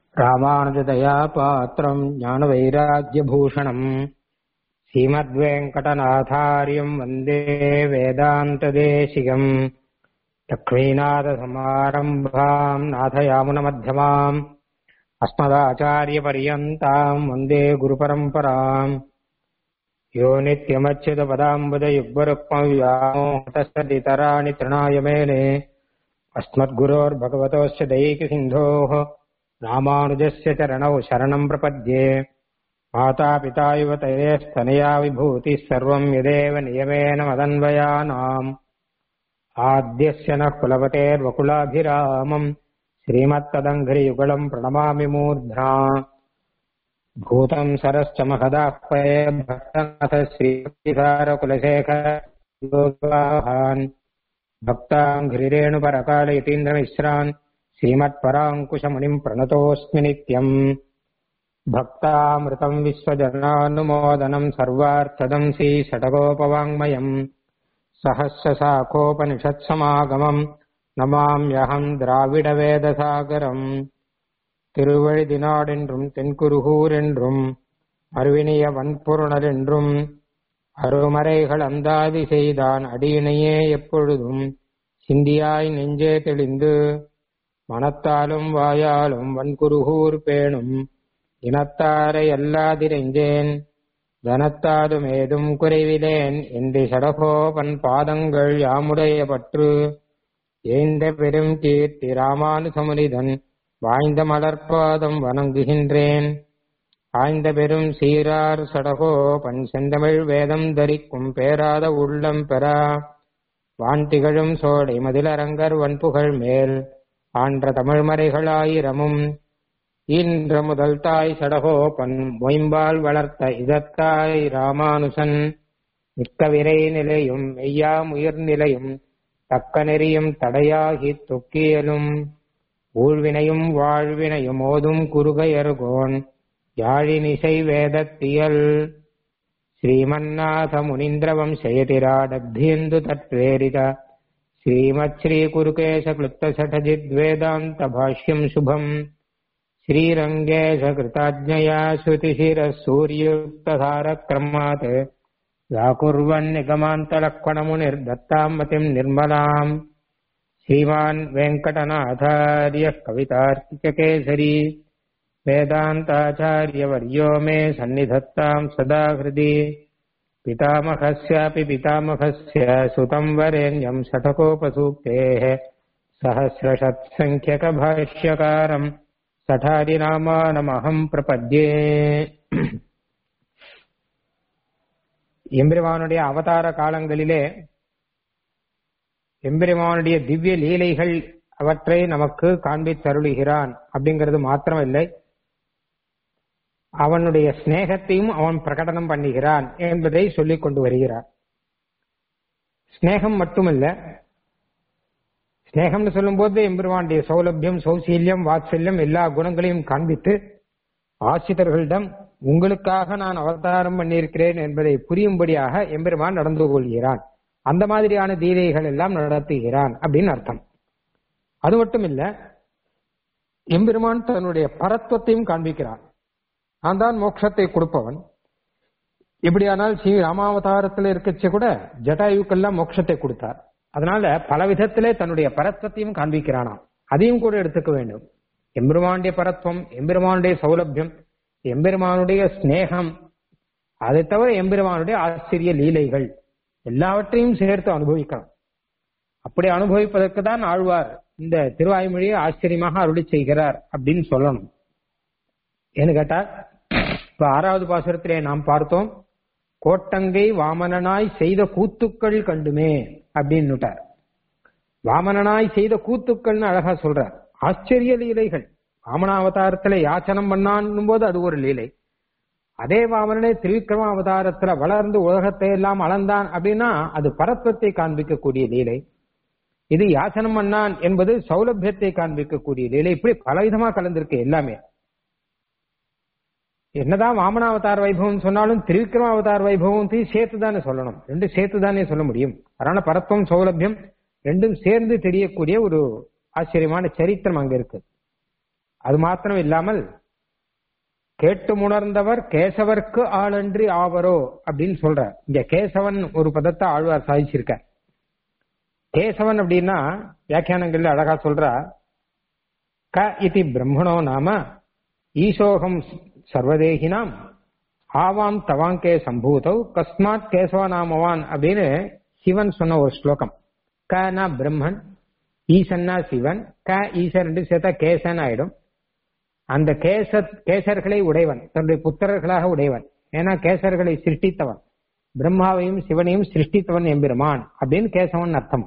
ராமானுஜதயா பாத்திரம் ஞானவைராக்கியபூஷணம் ஸ்ரீமத்வேங்கடநாதாரியம் வந்தே வேதாந்ததேசிகம் லக்ஷ்மீநாதசமாரம்பாம் நாதயாமுனமध्यமாம் अस्मदाचार्यपर्यन्ताम् वन्दे गुरुपरम्पराम् यो नित्यमच्युतपदाम्बुजयुग्मरुक्मव्यामोहतस्तदितराणि तृणाय मेने अस्मद्गुरोर्भगवतोऽस्य दैकसिन्धोः रामानुजस्य चरणौ शरणम् प्रपद्ये मातापिता युवतयस्तनया विभूतिः सर्वम् यदेव नियमेन मदन्वयानाम् आद्यस्य नः कुलपतेर्वकुलाभिरामम् श्रीमत्तदङ्घ्रियुगलम् प्रणमामि मूर्ध्ना भूतम् सरश्च महदाह्वये भक्तनाथ श्रीसारकुलशेखरान् भक्ताङ्घ्रिरेणुपरकाल यतीन्द्रमिश्रान् श्रीमत्पराङ्कुशमुनिम् प्रणतोऽस्मि नित्यम् भक्तामृतम् विश्वजनानुमोदनम् सर्वार्थदम् श्रीषटकोपवाङ्मयम् सहस्रशाखोपनिषत्समागमम् நமாம்யகம் திராவிட வேதசாகரம் திருவழிதினாடென்றும் தென்குருகூர் என்றும் அருவினிய வன்பொருணர் என்றும் அருமறைகள் அந்தாதி செய்தான் அடியினையே எப்பொழுதும் சிந்தியாய் நெஞ்சே தெளிந்து மனத்தாலும் வாயாலும் வன்குருகூர் பேணும் இனத்தாரை அல்லாதிரைஞ்சேன் தனத்தாலும் ஏதும் குறைவிலேன் என்று சடகோபன் பாதங்கள் யாமுடைய பற்று ஏந்த பெரும் கீர்த்தி ராமானுசமுனிதன் வாய்ந்த மலர்பாதம் வணங்குகின்றேன் ஆய்ந்த பெரும் சீரார் சடகோ பன் செந்தமிழ் வேதம் தரிக்கும் பேராத உள்ளம் பெறா வான் திகழும் சோடை மதிலரங்கர் வன்புகழ் மேல் ஆன்ற தமிழ்மறைகளாயிரமும் ஈன்ற முதல் தாய் சடகோ பன் மொயம்பால் வளர்த்த இதத்தாய் ராமானுசன் மிக்க விரை நிலையும் மெய்யா உயிர் நிலையும் தக்க நெறியும் தடையாகி தொக்கியலும் ஊழ்வினையும் வாழ்வினையும் ஓதும் குறுகையர்கோன் யாழினிசை வேதத்தியல் ஸ்ரீமன்னாத முனீந்திரவம் செயதிராடப்தியந்து தத்வேரித ஸ்ரீமத் ஸ்ரீ குருகேಶ கிளுப்த சடஜித் வேதாந்த பாஷ்யம் சுபம் ஸ்ரீரங்கேಶ கிருதாஜ்ஞயா ஸ்ருதிசிர சூரியுக்ததாரக்ரமாத் व्याकुर्वन्निगमान्तलक्ष्मणमुनिर्दत्ताम् मतिम् निर्मलाम् श्रीमान् वेङ्कटनाथार्यः कवितार्किककेसरी वेदान्ताचार्यवर्यो मे सन्निधत्ताम् सदा हृदि पितामहस्यापि पितामहस्य सुतम् वरेण्यम् शठकोपसूक्तेः सहस्रशत्सङ्ख्यकभाष्यकारम् सठारिनामानमहम् प्रपद्ये எம்பெருமானுடைய அவதார காலங்களிலே எம்பெருமானுடைய திவ்ய லீலைகள் அவற்றை நமக்கு காண்பித்தருளுகிறான் அப்படிங்கிறது மாத்திரமில்லை அவனுடைய ஸ்நேகத்தையும் அவன் பிரகடனம் பண்ணுகிறான் என்பதை சொல்லிக் கொண்டு வருகிறார் ஸ்நேகம் மட்டுமல்ல ஸ்நேகம்னு சொல்லும்போது எம்பெருமானுடைய சௌலபியம் சௌசீல்யம் வாத்சல்யம் எல்லா குணங்களையும் காண்பித்து ஆசிரியர்களிடம் உங்களுக்காக நான் அவதாரம் பண்ணியிருக்கிறேன் என்பதை புரியும்படியாக எம்பெருமான் நடந்து கொள்கிறான் அந்த மாதிரியான தீதைகள் எல்லாம் நடத்துகிறான் அப்படின்னு அர்த்தம் அது மட்டும் இல்ல எம்பெருமான் தன்னுடைய பரத்துவத்தையும் காண்பிக்கிறான் நான் தான் மோட்சத்தை கொடுப்பவன் எப்படியானால் ஸ்ரீ ராமாவதாரத்தில் இருக்கச்ச கூட ஜட்டாயுக்கெல்லாம் மோட்சத்தை கொடுத்தார் அதனால பல விதத்திலே தன்னுடைய பரத்வத்தையும் காண்பிக்கிறானாம் அதையும் கூட எடுத்துக்க வேண்டும் எம்பெருமானுடைய பரத்வம் எம்பெருமானுடைய சௌலபியம் எம்பெருமானுடைய ஸ்நேகம் அதை தவிர எம்பெருமானுடைய ஆச்சரிய லீலைகள் எல்லாவற்றையும் சேர்த்து அனுபவிக்கலாம் அப்படி அனுபவிப்பதற்கு தான் ஆழ்வார் இந்த திருவாய்மொழியை ஆச்சரியமாக அருளி செய்கிறார் அப்படின்னு சொல்லணும் ஏன்னு கேட்டா இப்ப ஆறாவது பாசுரத்திலே நாம் பார்த்தோம் கோட்டங்கை வாமனனாய் செய்த கூத்துக்கள் கண்டுமே அப்படின்னுட்டார் வாமனனாய் செய்த கூத்துக்கள்னு அழகா சொல்றார் ஆச்சரிய லீலைகள் வாமனாவதாரத்துல யாச்சனம் பண்ணான்னும் போது அது ஒரு லீலை அதே வாமனனே திரிவிக்ரம அவதாரத்துல வளர்ந்து உலகத்தை எல்லாம் அளந்தான் அப்படின்னா அது பரத்வத்தை காண்பிக்கக்கூடிய லீலை இது யாச்சனம் பண்ணான் என்பது சௌலபியத்தை காண்பிக்கக்கூடிய லீலை இப்படி பலவிதமா கலந்திருக்கு எல்லாமே என்னதான் வாமனாவதார வைபவம் சொன்னாலும் திரிவிக்ரம அவதார வைபவத்தையும் சேர்த்து தானே சொல்லணும் ரெண்டு சேர்த்து தானே சொல்ல முடியும் அதனால பரத்வம் சௌலபியம் ரெண்டும் சேர்ந்து தெரியக்கூடிய ஒரு ஆச்சரியமான சரித்திரம் அங்க இருக்கு அது மாத்திரம் இல்லாமல் கேட்டு உணர்ந்தவர் கேசவர்க்கு ஆளன்றி ஆவரோ அப்படின்னு சொல்ற இங்க கேசவன் ஒரு பதத்தை ஆழ்வார் சாதிச்சிருக்க கேசவன் அப்படின்னா வியாக்கியானங்கள்ல அழகா சொல்றா க இதி பிரம்மணோ நாம ஈசோகம் சர்வதேகினாம் ஆவாம் தவாங்கே சம்பூதௌ கஸ்மாத் கேசவ நாமவான் அப்படின்னு சிவன் சொன்ன ஒரு ஸ்லோகம் கனா பிரம்மன் ஈசன்னா சிவன் க ஈசன் ரெண்டு சேர்த்தா கேசன் ஆயிடும் அந்த கேச கேசர்களை உடையவன் தன்னுடைய புத்திரர்களாக உடையவன் ஏன்னா கேசர்களை சிருஷ்டித்தவன் பிரம்மாவையும் சிவனையும் சிருஷ்டித்தவன் எம்பெருமான் அப்படின்னு கேசவன் அர்த்தம்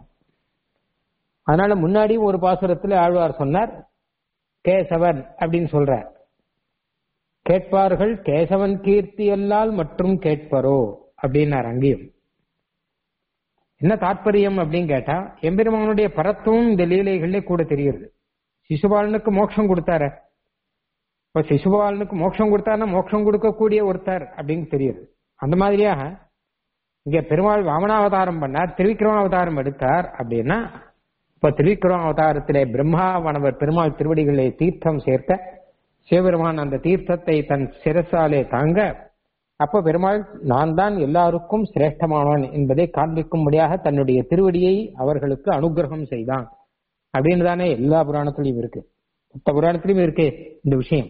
அதனால முன்னாடி ஒரு பாசுரத்துல ஆழ்வார் சொன்னார் கேசவன் அப்படின்னு சொல்றார் கேட்பார்கள் கேசவன் கீர்த்தி அல்லால் மற்றும் கேட்பரோ அப்படின்னார் அங்கேயும் என்ன தாற்பயம் அப்படின்னு கேட்டா எம்பெருமானுடைய பரத்துவம் இந்த லீலைகளிலே கூட தெரியுது சிசுபாலனுக்கு மோட்சம் கொடுத்தாரு இப்ப சிசுபாலனுக்கு மோட்சம் கொடுத்தாருன்னா மோட்சம் கொடுக்கக்கூடிய ஒருத்தர் அப்படின்னு தெரியுது அந்த மாதிரியாக இங்க பெருமாள் வாமனாவதாரம் பண்ணார் திருவிக்ரம அவதாரம் எடுத்தார் அப்படின்னா இப்ப திருவிக்ரம அவதாரத்திலே பிரம்மாவனவர் பெருமாள் திருவடிகளை தீர்த்தம் சேர்க்க சிவபெருமான் அந்த தீர்த்தத்தை தன் சிரசாலே தாங்க அப்ப பெருமாள் நான் தான் எல்லாருக்கும் சிரேஷ்டமானவன் என்பதை காண்பிக்கும்படியாக தன்னுடைய திருவடியை அவர்களுக்கு அனுகிரகம் செய்தான் அப்படின்னு தானே எல்லா புராணத்திலையும் இருக்கு மொத்த புராணத்திலையும் இருக்கு இந்த விஷயம்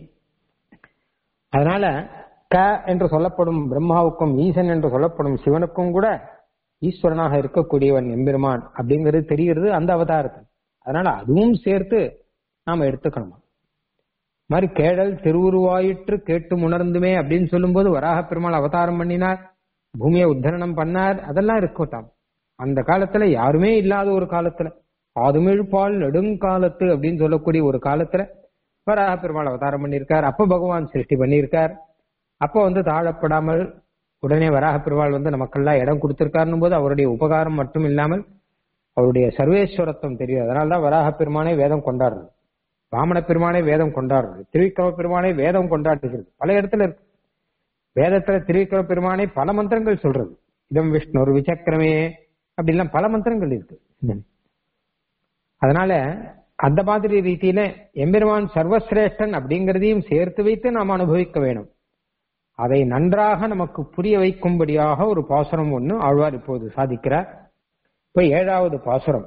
அதனால க என்று சொல்லப்படும் பிரம்மாவுக்கும் ஈசன் என்று சொல்லப்படும் சிவனுக்கும் கூட ஈஸ்வரனாக இருக்கக்கூடியவன் எம்பெருமான் அப்படிங்கிறது தெரிகிறது அந்த அவதாரத்தில் அதனால அதுவும் சேர்த்து நாம எடுத்துக்கணுமா மாதிரி கேடல் திருவுருவாயிற்று கேட்டு உணர்ந்துமே அப்படின்னு சொல்லும்போது வராக பெருமாள் அவதாரம் பண்ணினார் பூமியை உத்தரணம் பண்ணார் அதெல்லாம் இருக்கட்டும் அந்த காலத்துல யாருமே இல்லாத ஒரு காலத்துல ஆதுமிழ் பால் நெடுங்காலத்து அப்படின்னு சொல்லக்கூடிய ஒரு காலத்துல வராக பெருமாள் அவதாரம் பண்ணியிருக்கார் அப்ப பகவான் சிருஷ்டி பண்ணியிருக்கார் அப்ப வந்து தாழப்படாமல் உடனே வராக பெருமாள் வந்து நமக்கெல்லாம் இடம் கொடுத்திருக்காருன்னும் போது அவருடைய உபகாரம் மட்டும் இல்லாமல் அவருடைய சர்வேஸ்வரத்துவம் தெரியும் அதனால்தான் வராக பெருமானை வேதம் கொண்டாடுறது வாமன பெருமானை வேதம் கொண்டாடுறது திருவிக்கிரம பெருமானை வேதம் கொண்டாடுகிறது பல இடத்துல இருக்கு வேதத்துல திருவிக்கிரம பெருமானை பல மந்திரங்கள் சொல்றது இதம் விஷ்ணு ஒரு விசக்கிரமே அப்படிலாம் பல மந்திரங்கள் இருக்கு அதனால அந்த மாதிரி ரீதியில எம்பெருமான் சர்வசிரேஷ்டன் அப்படிங்கிறதையும் சேர்த்து வைத்து நாம் அனுபவிக்க வேணும் அதை நன்றாக நமக்கு புரிய வைக்கும்படியாக ஒரு பாசுரம் ஒண்ணு ஆழ்வார் இப்போது சாதிக்கிறார் இப்ப ஏழாவது பாசுரம்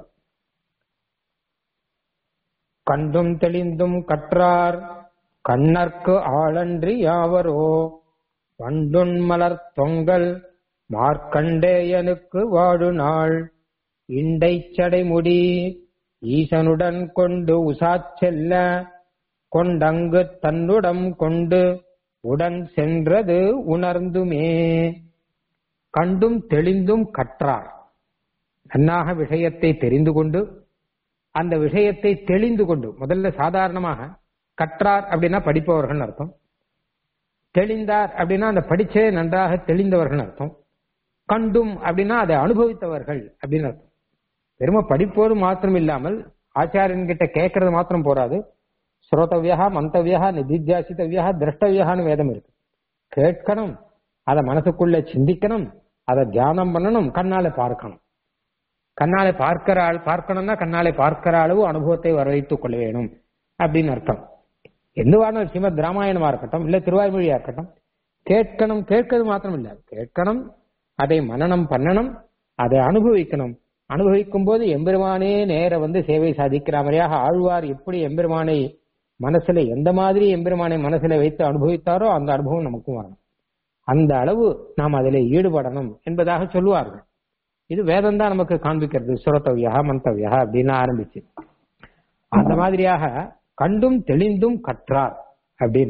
கண்டும் தெளிந்தும் கற்றார் கண்ணர்க்கு ஆளன்றி யாவரோ வண்டுண் மலர் தொங்கல் மார்க்கண்டேயனுக்கு வாழு நாள் இண்டை சடைமுடி ஈசனுடன் கொண்டு உசாச் செல்ல கொண்டங்கு தன்னுடம் கொண்டு உடன் சென்றது உணர்ந்துமே கண்டும் தெளிந்தும் கற்றார் நன்னாக விஷயத்தை தெரிந்து கொண்டு அந்த விஷயத்தை தெளிந்து கொண்டு முதல்ல சாதாரணமாக கற்றார் அப்படின்னா படிப்பவர்கள் அர்த்தம் தெளிந்தார் அப்படின்னா அந்த படிச்சே நன்றாக தெளிந்தவர்கள் அர்த்தம் கண்டும் அப்படின்னா அதை அனுபவித்தவர்கள் அப்படின்னு அர்த்தம் பெருமை படிப்போது மாத்திரம் இல்லாமல் ஆச்சாரியன் கிட்ட கேட்கறது மாத்திரம் போராது ஸ்ரோதவியா மந்தவியா நிதித்தியாசித்தவியா திரஷ்டவியான்னு வேதம் இருக்கு கேட்கணும் அதை மனசுக்குள்ள சிந்திக்கணும் அதை தியானம் பண்ணணும் கண்ணால பார்க்கணும் கண்ணாலே பார்க்கிற ஆள் பார்க்கணும்னா கண்ணாலே பார்க்கிற அளவு அனுபவத்தை வரவைத்துக் கொள்ள வேணும் அப்படின்னு அர்த்தம் எதுவான ஸ்ரீமத் ராமாயணமா இருக்கட்டும் இல்ல திருவாய்மொழியா இருக்கட்டும் கேட்கணும் கேட்கறது மாத்திரம் இல்ல கேட்கணும் அதை மனனம் பண்ணணும் அதை அனுபவிக்கணும் அனுபவிக்கும் போது எம்பெருமானே நேர வந்து சேவை சாதிக்கிற மாதிரியாக ஆழ்வார் எப்படி எம்பெருமானை மனசுல எந்த மாதிரி எம்பெருமானை மனசுல வைத்து அனுபவித்தாரோ அந்த அனுபவம் நமக்கும் வரணும் அந்த அளவு நாம் அதில் ஈடுபடணும் என்பதாக சொல்லுவார்கள் இது வேதம் தான் நமக்கு காண்பிக்கிறது சுரத்தவியா மந்தவியா அப்படின்னு ஆரம்பிச்சு அந்த மாதிரியாக கண்டும் தெளிந்தும் கற்றார் அப்படின்னு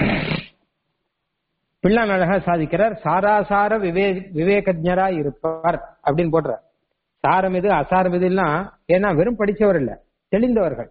பிள்ளான் அழகா சாதிக்கிறார் சாராசார விவே விவேகஜரா இருப்பார் அப்படின்னு போடுறார் சாரம் இது அசாரம் இதுலாம் ஏன்னா வெறும் படிச்சவர் இல்ல தெளிந்தவர்கள்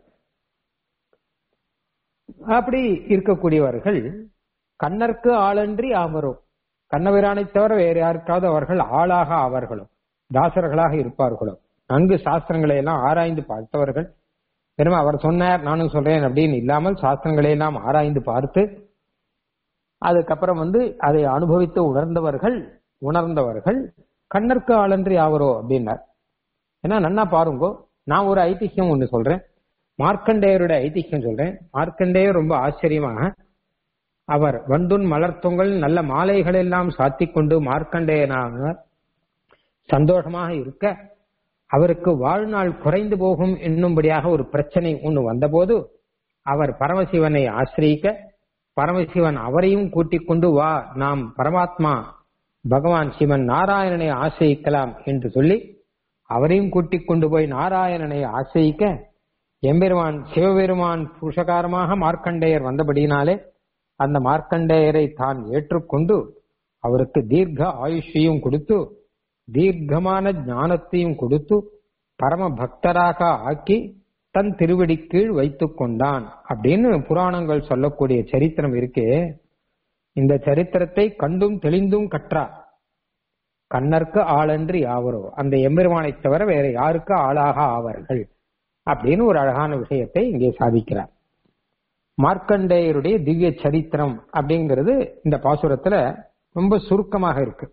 அப்படி இருக்கக்கூடியவர்கள் கண்ணர்க்கு ஆளன்றி ஆமரோ கண்ணபிரானை தவிர வேறு யாருக்காவது அவர்கள் ஆளாக ஆவார்களோ தாசர்களாக இருப்பார்களோ நன்கு சாஸ்திரங்களை எல்லாம் ஆராய்ந்து பார்த்தவர்கள் பெருமை அவர் சொன்னார் நானும் சொல்றேன் அப்படின்னு இல்லாமல் சாஸ்திரங்களை எல்லாம் ஆராய்ந்து பார்த்து அதுக்கப்புறம் வந்து அதை அனுபவித்து உணர்ந்தவர்கள் உணர்ந்தவர்கள் கண்ணற்கு ஆளன்றி ஆவரோ அப்படின்னார் ஏன்னா நன்னா பாருங்கோ நான் ஒரு ஐதிஹ்யம் ஒண்ணு சொல்றேன் மார்க்கண்டேயருடைய ஐதிஹ்யம் சொல்றேன் மார்க்கண்டேயர் ரொம்ப ஆச்சரியமாக அவர் வண்டுன் மலர்த்தொங்கல் நல்ல மாலைகள் எல்லாம் சாத்திக் கொண்டு மார்க்கண்டேயனாக சந்தோஷமாக இருக்க அவருக்கு வாழ்நாள் குறைந்து போகும் என்னும்படியாக ஒரு பிரச்சனை ஒன்று வந்தபோது அவர் பரமசிவனை ஆசிரியிக்க பரமசிவன் அவரையும் கூட்டிக் கொண்டு வா நாம் பரமாத்மா பகவான் சிவன் நாராயணனை ஆசிரியிக்கலாம் என்று சொல்லி அவரையும் கூட்டிக் கொண்டு போய் நாராயணனை ஆசிரியிக்க எம்பெருமான் சிவபெருமான் புருஷகாரமாக மார்க்கண்டேயர் வந்தபடியினாலே அந்த மார்க்கண்டேயரை தான் ஏற்றுக்கொண்டு அவருக்கு தீர்க்க ஆயுஷையும் கொடுத்து தீர்க்கமான ஞானத்தையும் கொடுத்து பரம பக்தராக ஆக்கி தன் திருவடி கீழ் வைத்துக் கொண்டான் அப்படின்னு புராணங்கள் சொல்லக்கூடிய சரித்திரம் இருக்கே இந்த சரித்திரத்தை கண்டும் தெளிந்தும் கற்றார் கண்ணர்க்கு ஆளன்று யாவரோ அந்த எம்பெருமானை தவிர வேற யாருக்கு ஆளாக ஆவார்கள் அப்படின்னு ஒரு அழகான விஷயத்தை இங்கே சாதிக்கிறார் மார்க்கண்டேயருடைய திவ்ய சரித்திரம் அப்படிங்கிறது இந்த பாசுரத்துல ரொம்ப சுருக்கமாக இருக்கு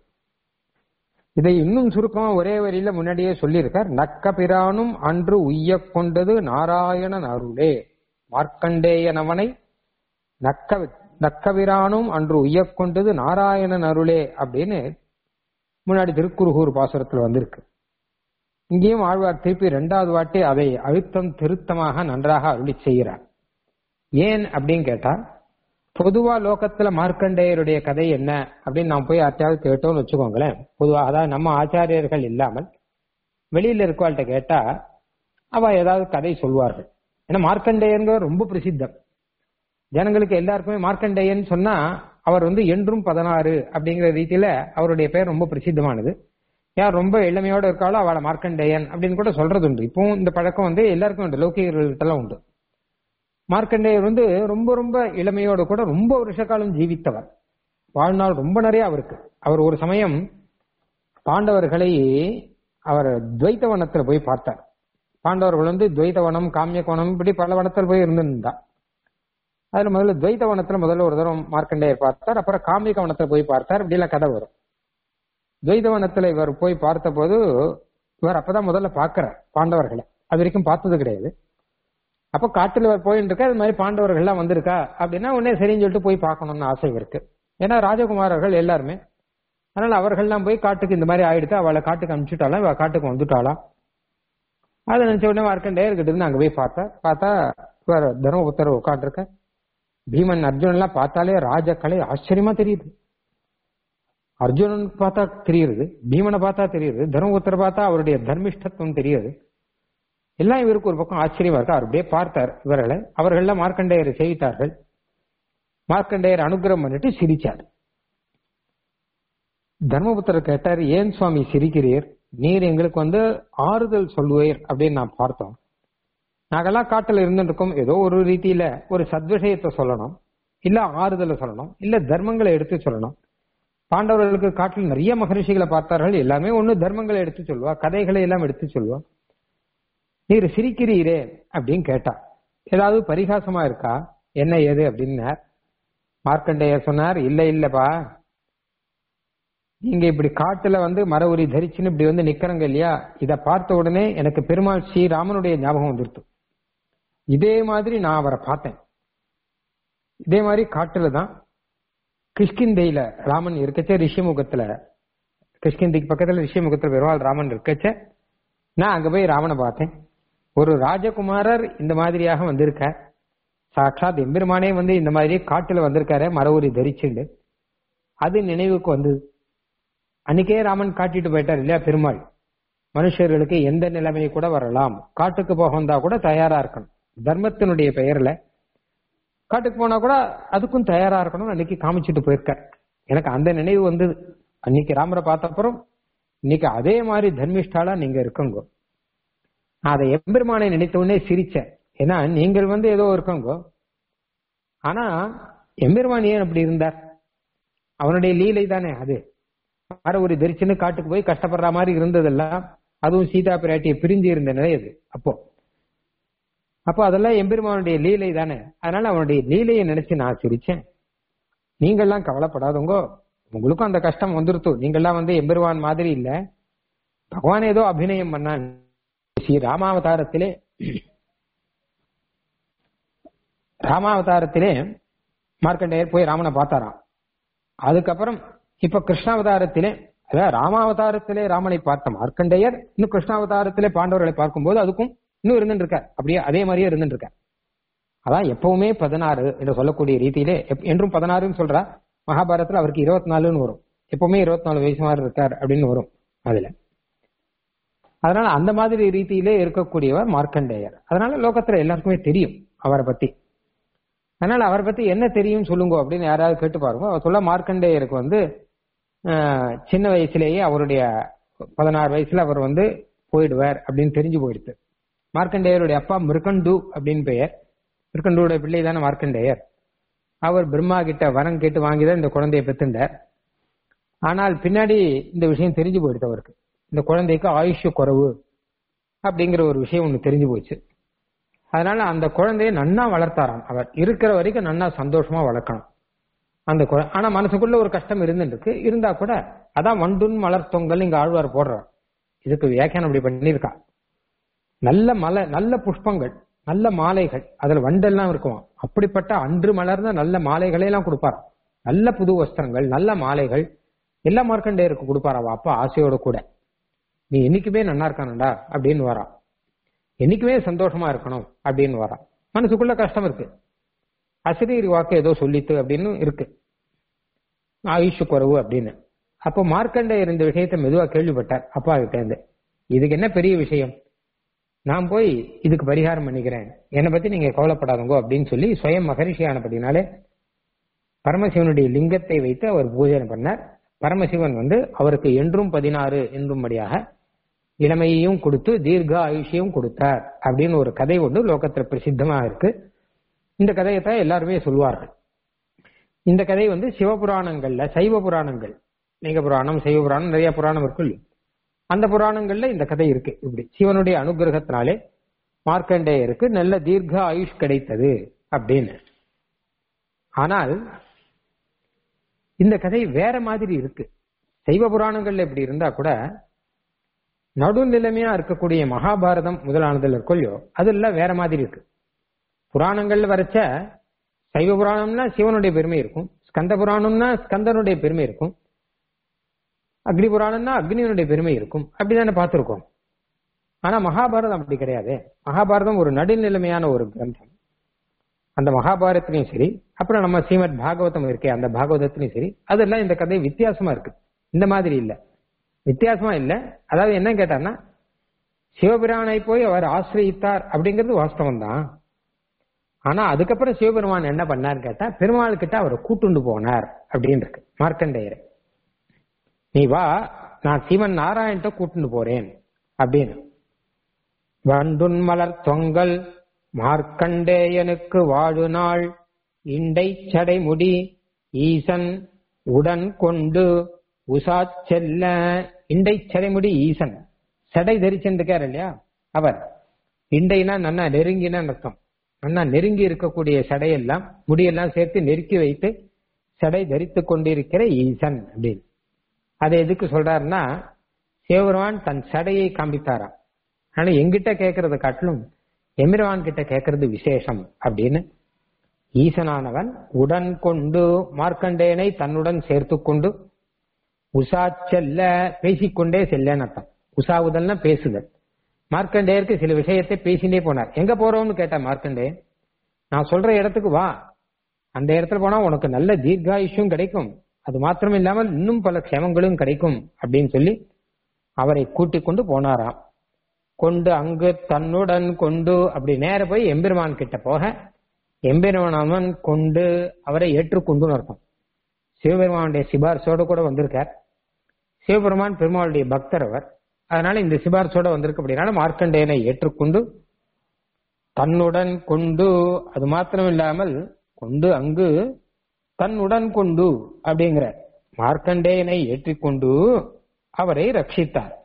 இதை இன்னும் சுருக்கமா ஒரே வரியில முன்னாடியே சொல்லியிருக்கார் நக்க பிரானும் அன்று உய்ய கொண்டது நாராயணன் அருளே மார்க்கண்டேயனவனை நக்க நக்கபிரானும் அன்று உய்ய கொண்டது நாராயணன் அருளே அப்படின்னு முன்னாடி திருக்குறுகூர் பாசுரத்துல வந்திருக்கு இங்கேயும் ஆழ்வார் திருப்பி ரெண்டாவது வாட்டி அதை அழுத்தம் திருத்தமாக நன்றாக அருளி செய்கிறார் ஏன் அப்படின்னு கேட்டா பொதுவா லோகத்துல மார்க்கண்டேயருடைய கதை என்ன அப்படின்னு நாம் போய் யார்ட்டையாவது கேட்டோம்னு வச்சுக்கோங்களேன் பொதுவா அதாவது நம்ம ஆச்சாரியர்கள் இல்லாமல் வெளியில இருக்கவாள்கிட்ட கேட்டா அவ ஏதாவது கதை சொல்வார்கள் ஏன்னா மார்க்கண்டேயருங்கிற ரொம்ப பிரசித்தம் ஜனங்களுக்கு எல்லாருக்குமே மார்க்கண்டேயன் சொன்னா அவர் வந்து என்றும் பதினாறு அப்படிங்கிற ரீதியில அவருடைய பெயர் ரொம்ப பிரசித்தமானது யார் ரொம்ப இளமையோட இருக்காளோ அவளை மார்க்கண்டேயன் அப்படின்னு கூட சொல்றது உண்டு இப்பவும் இந்த பழக்கம் வந்து எல்லாருக்கும் உண்டு லௌகிகர்கள்ட்டெல்லாம் உண்டு மார்க்கண்டேயர் வந்து ரொம்ப ரொம்ப இளமையோட கூட ரொம்ப வருஷ காலம் ஜீவித்தவர் வாழ்நாள் ரொம்ப நிறைய அவருக்கு அவர் ஒரு சமயம் பாண்டவர்களை அவர் துவைத்த வனத்துல போய் பார்த்தார் பாண்டவர்கள் வந்து துவைத்த வனம் காமிய கோணம் இப்படி பல வனத்தில் போய் இருந்திருந்தா அதுல முதல்ல துவைத்த வனத்துல முதல்ல ஒரு தரம் மார்க்கண்டேயர் பார்த்தார் அப்புறம் காமிக வனத்துல போய் பார்த்தார் இப்படி எல்லாம் கதை வரும் துவைத வனத்துல இவர் போய் பார்த்த போது இவர் அப்பதான் முதல்ல பாக்குறார் பாண்டவர்களை அது வரைக்கும் பார்த்தது கிடையாது அப்ப காட்டுல இவர் போயிட்டு இருக்கா இது மாதிரி பாண்டவர்கள் எல்லாம் வந்திருக்கா அப்படின்னா உடனே சரின்னு சொல்லிட்டு போய் பார்க்கணும்னு ஆசை இருக்கு ஏன்னா ராஜகுமாரர்கள் எல்லாருமே அதனால அவர்கள்லாம் போய் காட்டுக்கு இந்த மாதிரி ஆயிடுத்து அவளை காட்டுக்கு அனுப்பிச்சுட்டாலாம் இவ காட்டுக்கு வந்துட்டாலாம் அதை நினைச்ச உடனே மார்க்கண்டே இருந்து அங்க போய் பார்த்தா பார்த்தா இவர் தர்மபுத்தர் உட்காந்துருக்க பீமன் அர்ஜுனன் எல்லாம் பார்த்தாலே ராஜக்கலை ஆச்சரியமா தெரியுது அர்ஜுனன் பார்த்தா தெரியுது பீமனை பார்த்தா தெரியுது தர்மபுத்தரை பார்த்தா அவருடைய தர்மிஷ்டத்துவம் தெரியுது எல்லாம் இவருக்கு ஒரு பக்கம் ஆச்சரியமா இருக்கு அவர் அப்படியே பார்த்தார் இவர்களை அவர்கள்லாம் மார்க்கண்டேயரை செய்வித்தார்கள் மார்க்கண்டேயர் அனுகிரகம் பண்ணிட்டு சிரிச்சார் தர்மபுத்திரர் கேட்டார் ஏன் சுவாமி சிரிக்கிறீர் நீர் எங்களுக்கு வந்து ஆறுதல் சொல்லுவீர் அப்படின்னு நான் பார்த்தோம் நாங்கெல்லாம் காட்டுல இருந்துருக்கோம் ஏதோ ஒரு ரீதியில ஒரு சத்விஷயத்தை சொல்லணும் இல்ல ஆறுதலை சொல்லணும் இல்ல தர்மங்களை எடுத்து சொல்லணும் பாண்டவர்களுக்கு காட்டில் நிறைய மகரிஷிகளை பார்த்தார்கள் எல்லாமே ஒண்ணு தர்மங்களை எடுத்து சொல்லுவா கதைகளை எல்லாம் எடுத்து சொல்லுவா நீர் சிரிக்கிறீரே அப்படின்னு கேட்டா ஏதாவது பரிகாசமா இருக்கா என்ன ஏது அப்படின்னார் மார்க்கண்டேயர் சொன்னார் இல்ல இல்லப்பா நீங்க இப்படி காட்டுல வந்து மர உரி தரிச்சுன்னு இப்படி வந்து நிக்கிறங்க இல்லையா இத பார்த்த உடனே எனக்கு பெருமாள் ஸ்ரீராமனுடைய ஞாபகம் வந்துருத்து இதே மாதிரி நான் அவரை பார்த்தேன் இதே மாதிரி காட்டுல தான் கிஷ்கிந்தையில ராமன் இருக்கச்ச ரிஷிமுகத்துல கிஷ்கிந்தைக்கு பக்கத்துல ரிஷிமுகத்துல பெருமாள் ராமன் இருக்கச்ச நான் அங்க போய் ராமனை பார்த்தேன் ஒரு ராஜகுமாரர் இந்த மாதிரியாக வந்திருக்கார் சாட்சாத் எம்பெருமானே வந்து இந்த மாதிரி காட்டுல வந்திருக்காரு மரவுரி தரிச்சுண்டு அது நினைவுக்கு வந்தது அன்னைக்கே ராமன் காட்டிட்டு போயிட்டார் இல்லையா பெருமாள் மனுஷர்களுக்கு எந்த நிலைமை கூட வரலாம் காட்டுக்கு போக வந்தா கூட தயாரா இருக்கணும் தர்மத்தினுடைய பெயர்ல காட்டுக்கு போனா கூட அதுக்கும் தயாரா இருக்கணும் அன்னைக்கு காமிச்சிட்டு போயிருக்கார் எனக்கு அந்த நினைவு வந்தது அன்னைக்கு ராமரை பார்த்த அப்புறம் இன்னைக்கு அதே மாதிரி தர்மிஷ்டாலா நீங்க இருக்குங்க நான் அதை எம்பெருமானை நினைத்த உடனே சிரிச்சேன் ஏன்னா நீங்கள் வந்து ஏதோ இருக்கங்க ஆனா எம்பெருமான் ஏன் அப்படி இருந்தார் அவனுடைய லீலை தானே அது வர ஒரு தரிசனு காட்டுக்கு போய் கஷ்டப்படுற மாதிரி இருந்ததெல்லாம் அதுவும் சீதா பிராட்டியை பிரிஞ்சு இருந்த நிலை அது அப்போ அப்போ அதெல்லாம் எம்பெருமானுடைய லீலை தானே அதனால அவனுடைய லீலையை நினைச்சு நான் சிரிச்சேன் நீங்கள்லாம் கவலைப்படாதவங்கோ உங்களுக்கும் அந்த கஷ்டம் வந்துருத்து நீங்கள்லாம் வந்து எம்பெருமான் மாதிரி இல்ல பகவான் ஏதோ அபிநயம் பண்ணான் ஸ்ரீ ராமாவதாரத்திலே ராமாவதாரத்திலே மார்க்கண்டேயர் போய் ராமனை பார்த்தாராம் அதுக்கப்புறம் இப்ப கிருஷ்ணாவதாரத்திலே அதாவது ராமாவதாரத்திலே ராமனை பார்த்த மார்க்கண்டேயர் இன்னும் கிருஷ்ணாவதாரத்திலே பாண்டவர்களை பார்க்கும்போது அதுக்கும் இன்னும் இருந்துட்டு இருக்கார் அப்படியே அதே மாதிரியே இருந்துட்டு இருக்கார் அதான் எப்பவுமே பதினாறு என்று சொல்லக்கூடிய ரீதியிலே எப்- என்றும் பதினாறுன்னு சொல்றா மகாபாரதத்துல அவருக்கு இருபத்தி நாலுன்னு வரும் எப்பவுமே இருபத்தி நாலு வயசு மாதிரி இருக்கார் அப்படின்னு வரும் அதுல அதனால அந்த மாதிரி ரீதியிலே இருக்கக்கூடியவர் மார்க்கண்டேயர் அதனால லோகத்துல எல்லாருக்குமே தெரியும் அவரை பத்தி அதனால அவரை பத்தி என்ன தெரியும் சொல்லுங்க அப்படின்னு யாராவது கேட்டு பாருங்க அவர் சொல்ல மார்க்கண்டேயருக்கு வந்து ஆஹ், சின்ன வயசுலேயே அவருடைய பதினாறு வயசுல அவர் வந்து போயிடுவார் அப்படின்னு தெரிஞ்சு போயிடுது மார்க்கண்டேயருடைய அப்பா மிருகண்டு அப்படின்னு பெயர் மிருகண்டுடைய பிள்ளை தானே மார்க்கண்டேயர் அவர் பிரம்மா கிட்ட வரம் கேட்டு வாங்கிதான் இந்த குழந்தையை பெத்துண்டார் ஆனால் பின்னாடி இந்த விஷயம் தெரிஞ்சு போயிடுது அவருக்கு இந்த குழந்தைக்கு ஆயுஷ் குறைவு அப்படிங்கிற ஒரு விஷயம் ஒண்ணு தெரிஞ்சு போச்சு அதனால அந்த குழந்தையை நன்னா வளர்த்தாராம் அவர் இருக்கிற வரைக்கும் நன்னா சந்தோஷமா வளர்க்கணும் அந்த குழ ஆனா மனசுக்குள்ள ஒரு கஷ்டம் இருந்துட்டு இருக்கு இருந்தா கூட அதான் வண்டுன் மலர் தொங்கல் இங்க ஆழ்வார் போடுறார் இதுக்கு வியாக்கியானம் இப்படி பண்ணியிருக்கா நல்ல மலை நல்ல புஷ்பங்கள் நல்ல மாலைகள் அதுல வண்டெல்லாம் இருக்குமா அப்படிப்பட்ட அன்று மலர்ந்த நல்ல மாலைகளை எல்லாம் கொடுப்பார் நல்ல புது வஸ்திரங்கள் நல்ல மாலைகள் எல்லா மார்க்கண்டேயருக்கு கொடுப்பார் அவ அப்பா ஆசையோட கூட நீ என்னைக்குமே நன்னா இருக்கானடா அப்படின்னு வரான் என்னைக்குமே சந்தோஷமா இருக்கணும் அப்படின்னு வரான் மனசுக்குள்ள கஷ்டம் இருக்கு அசிரியர் வாக்கு ஏதோ சொல்லித்து அப்படின்னு இருக்கு ஆயுஷ் குறைவு அப்படின்னு அப்போ மார்க்கண்டேயர் இந்த விஷயத்தை மெதுவா கேள்விப்பட்டார் அப்பா கிட்ட இருந்து இதுக்கு என்ன பெரிய விஷயம் நான் போய் இதுக்கு பரிகாரம் பண்ணிக்கிறேன் என்னை பத்தி நீங்க கவலைப்படாதவங்க அப்படின்னு சொல்லி சுயம் மகரிஷி ஆனபடினாலே பரமசிவனுடைய லிங்கத்தை வைத்து அவர் பூஜனை பண்ணார் பரமசிவன் வந்து அவருக்கு என்றும் பதினாறு என்றும்படியாக இளமையையும் கொடுத்து தீர்க்க ஆயுஷையும் கொடுத்தார் அப்படின்னு ஒரு கதை ஒன்று லோகத்துல பிரசித்தமா இருக்கு இந்த கதையைத்தான் எல்லாருமே சொல்வார்கள் இந்த கதை வந்து சிவபுராணங்கள்ல சைவ புராணங்கள் லிங்க புராணம் சைவ புராணம் நிறைய புராணம் இருக்கு இல்லையா? அந்த புராணங்கள்ல இந்த கதை இருக்கு இப்படி சிவனுடைய அனுகிரகத்தினாலே மார்க்கண்டேயருக்கு நல்ல தீர்க்க ஆயுஷ் கிடைத்தது அப்படின்னு ஆனால் இந்த கதை வேற மாதிரி இருக்கு சைவ புராணங்கள்ல இப்படி இருந்தா கூட நடுநிலைமையா இருக்கக்கூடிய மகாபாரதம் முதலானதுல இருக்கோ இல்லையோ அதெல்லாம் வேற மாதிரி இருக்கு புராணங்கள்ல வரைச்ச சைவ புராணம்னா சிவனுடைய பெருமை இருக்கும் ஸ்கந்த புராணம்னா ஸ்கந்தனுடைய பெருமை இருக்கும் அக்னி புராணம்னா அக்னியனுடைய பெருமை இருக்கும் அப்படிதானே பார்த்திருக்கோம் ஆனா மகாபாரதம் அப்படி கிடையாது மகாபாரதம் ஒரு நடுநிலைமையான ஒரு கிரந்தம் அந்த மகாபாரதத்திலையும் சரி அப்புறம் நம்ம ஸ்ரீமத் பாகவதம் இருக்கே அந்த பாகவதத்திலையும் சரி அதெல்லாம் இந்த கதை வித்தியாசமா இருக்கு இந்த மாதிரி இல்ல வித்தியாசமா இல்ல அதாவது என்ன கேட்டார்னா சிவபிரானை போய் அவர் ஆசிரியித்தார் அப்படிங்கிறது வாஸ்தவம் தான் ஆனா அதுக்கப்புறம் சிவபெருமான் என்ன பண்ணார் கேட்டா பெருமாள் கிட்ட அவரை கூட்டுண்டு போனார் அப்படின்னு இருக்கு மார்க்கண்டேயர் நீ வா நான் சிவன் நாராயண்ட கூட்டுண்டு போறேன் அப்படின்னு வண்டுன் மலர் தொங்கல் மார்க்கண்டேயனுக்கு வாழு நாள் இண்டை சடை முடி ஈசன் உடன் கொண்டு உசா செல்ல இண்டை சடைமுடி ஈசன் சடை தரிச்சிருக்கார் இல்லையா அவர் இண்டைனா நன்னா நெருங்கின அர்த்தம் நன்னா நெருங்கி இருக்கக்கூடிய சடையெல்லாம் முடியெல்லாம் சேர்த்து நெருக்கி வைத்து சடை தரித்து கொண்டிருக்கிற ஈசன் அப்படின்னு அதை எதுக்கு சொல்றாருன்னா சிவபெருமான் தன் சடையை காண்பித்தாராம் ஆனா எங்கிட்ட கேட்கறத காட்டிலும் எமிரவான் கிட்ட கேட்கறது விசேஷம் அப்படின்னு ஈசனானவன் உடன் கொண்டு மார்க்கண்டேயனை தன்னுடன் சேர்த்து கொண்டு உஷா செல்ல பேசிக்கொண்டே செல்லன்னு அர்த்தம் உஷாவுதல்னா பேசுதல் மார்க்கண்டேயருக்கு சில விஷயத்தை பேசிட்டே போனார் எங்க போறோம்னு கேட்டா மார்க்கண்டேயன் நான் சொல்ற இடத்துக்கு வா அந்த இடத்துல போனா உனக்கு நல்ல தீர்காயுஷும் கிடைக்கும் அது மாத்திரம் இல்லாமல் இன்னும் பல க்ஷேமங்களும் கிடைக்கும் அப்படின்னு சொல்லி அவரை கூட்டிக் கொண்டு போனாராம் கொண்டு அங்கு தன்னுடன் கொண்டு அப்படி நேர போய் எம்பெருமான் கிட்ட போக எம்பெருமானவன் கொண்டு அவரை ஏற்றுக்கொண்டுன்னு அர்த்தம் சிவபெருமானுடைய சிபாரிசோட கூட வந்திருக்கார் சிவபெருமான் பெருமாளுடைய பக்தர் அவர் அதனால இந்த சிபாரிசோட வந்திருக்கு அப்படின்னால மார்க்கண்டேயனை ஏற்றுக்கொண்டு தன்னுடன் கொண்டு அது மாத்திரம் இல்லாமல் கொண்டு அங்கு தன்னுடன் கொண்டு அப்படிங்கிற மார்க்கண்டேயனை ஏற்றிக்கொண்டு அவரை ரட்சித்தார்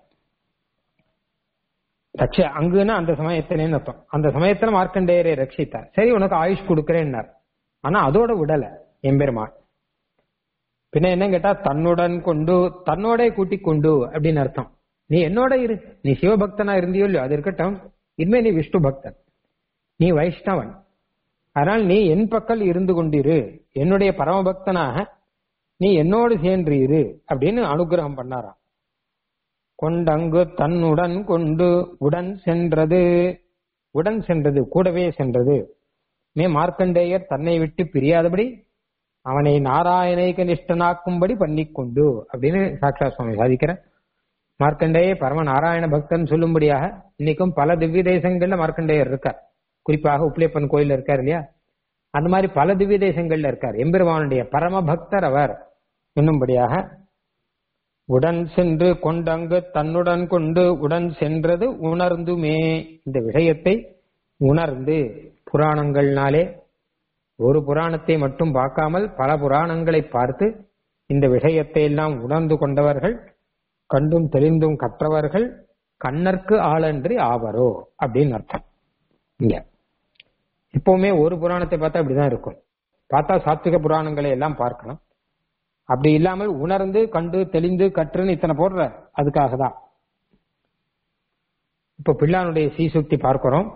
ரட்ச அங்குன்னா அந்த சமயத்திலேன்னு அர்த்தம் அந்த சமயத்துல மார்க்கண்டேயரை ரட்சித்தார் சரி உனக்கு ஆயுஷ் கொடுக்கிறேன்னார் ஆனா அதோட விடல எம்பெருமான் பின்ன என்ன கேட்டா தன்னுடன் கொண்டு தன்னோட கூட்டிக் கொண்டு அப்படின்னு அர்த்தம் நீ என்னோட இரு நீ சிவபக்தனா இருந்தியோ இல்லையோ அது இருக்கட்டும் இனிமே நீ விஷ்ணு பக்தன் நீ வைஷ்ணவன் அதனால் நீ என் பக்கல் இருந்து கொண்டிரு என்னுடைய பரமபக்தனாக நீ என்னோடு சேர்ந்து இரு அப்படின்னு அனுகிரகம் பண்ணாராம் கொண்டங்கு தன்னுடன் கொண்டு உடன் சென்றது உடன் சென்றது கூடவே சென்றது மே மார்க்கண்டேயர் தன்னை விட்டு பிரியாதபடி அவனை நாராயணைக நிஷ்டனாக்கும்படி பண்ணிக்கொண்டு அப்படின்னு சாட்சா சுவாமி சாதிக்கிற மார்க்கண்டேய பரம நாராயண பக்தன் சொல்லும்படியாக இன்னைக்கும் பல திவ்ய தேசங்கள்ல மார்க்கண்டேயர் இருக்கார் குறிப்பாக உப்ளியப்பன் கோயில் இருக்கார் இல்லையா அந்த மாதிரி பல திவ்ய தேசங்கள்ல இருக்கார் எம்பெருமானுடைய பரம பக்தர் அவர் என்னும்படியாக உடன் சென்று கொண்டங்கு தன்னுடன் கொண்டு உடன் சென்றது உணர்ந்துமே இந்த விஷயத்தை உணர்ந்து புராணங்கள்னாலே ஒரு புராணத்தை மட்டும் பார்க்காமல் பல புராணங்களை பார்த்து இந்த விஷயத்தை எல்லாம் உணர்ந்து கொண்டவர்கள் கண்டும் தெளிந்தும் கற்றவர்கள் கண்ணற்கு ஆளன்றி ஆவரோ அப்படின்னு அர்த்தம் இங்க எப்பவுமே ஒரு புராணத்தை பார்த்தா இப்படிதான் இருக்கும் பார்த்தா சாத்விக புராணங்களை எல்லாம் பார்க்கணும் அப்படி இல்லாமல் உணர்ந்து கண்டு தெளிந்து கற்றுன்னு இத்தனை போடுற அதுக்காக தான் இப்ப பிள்ளானுடைய சீசுக்தி பார்க்கிறோம்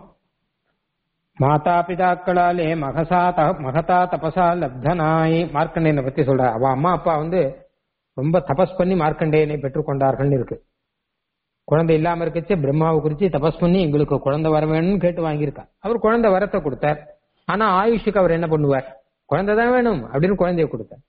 மாதா பிதாக்களாலே மகசா த மகதா தபசா லப்தனாய் மார்க்கண்டேயனை பத்தி சொல்ற அவ அம்மா அப்பா வந்து ரொம்ப தபஸ் பண்ணி மார்க்கண்டேயனை பெற்றுக்கொண்டார்கள்னு இருக்கு குழந்தை இல்லாம இருக்கச்சு பிரம்மாவை குறிச்சு தபஸ் பண்ணி எங்களுக்கு குழந்தை வர வேணும்னு கேட்டு வாங்கியிருக்கா அவர் குழந்தை வரத்தை கொடுத்தார் ஆனா ஆயுஷுக்கு அவர் என்ன பண்ணுவார் குழந்தை தான் வேணும் அப்படின்னு குழந்தைய கொடுத்தார்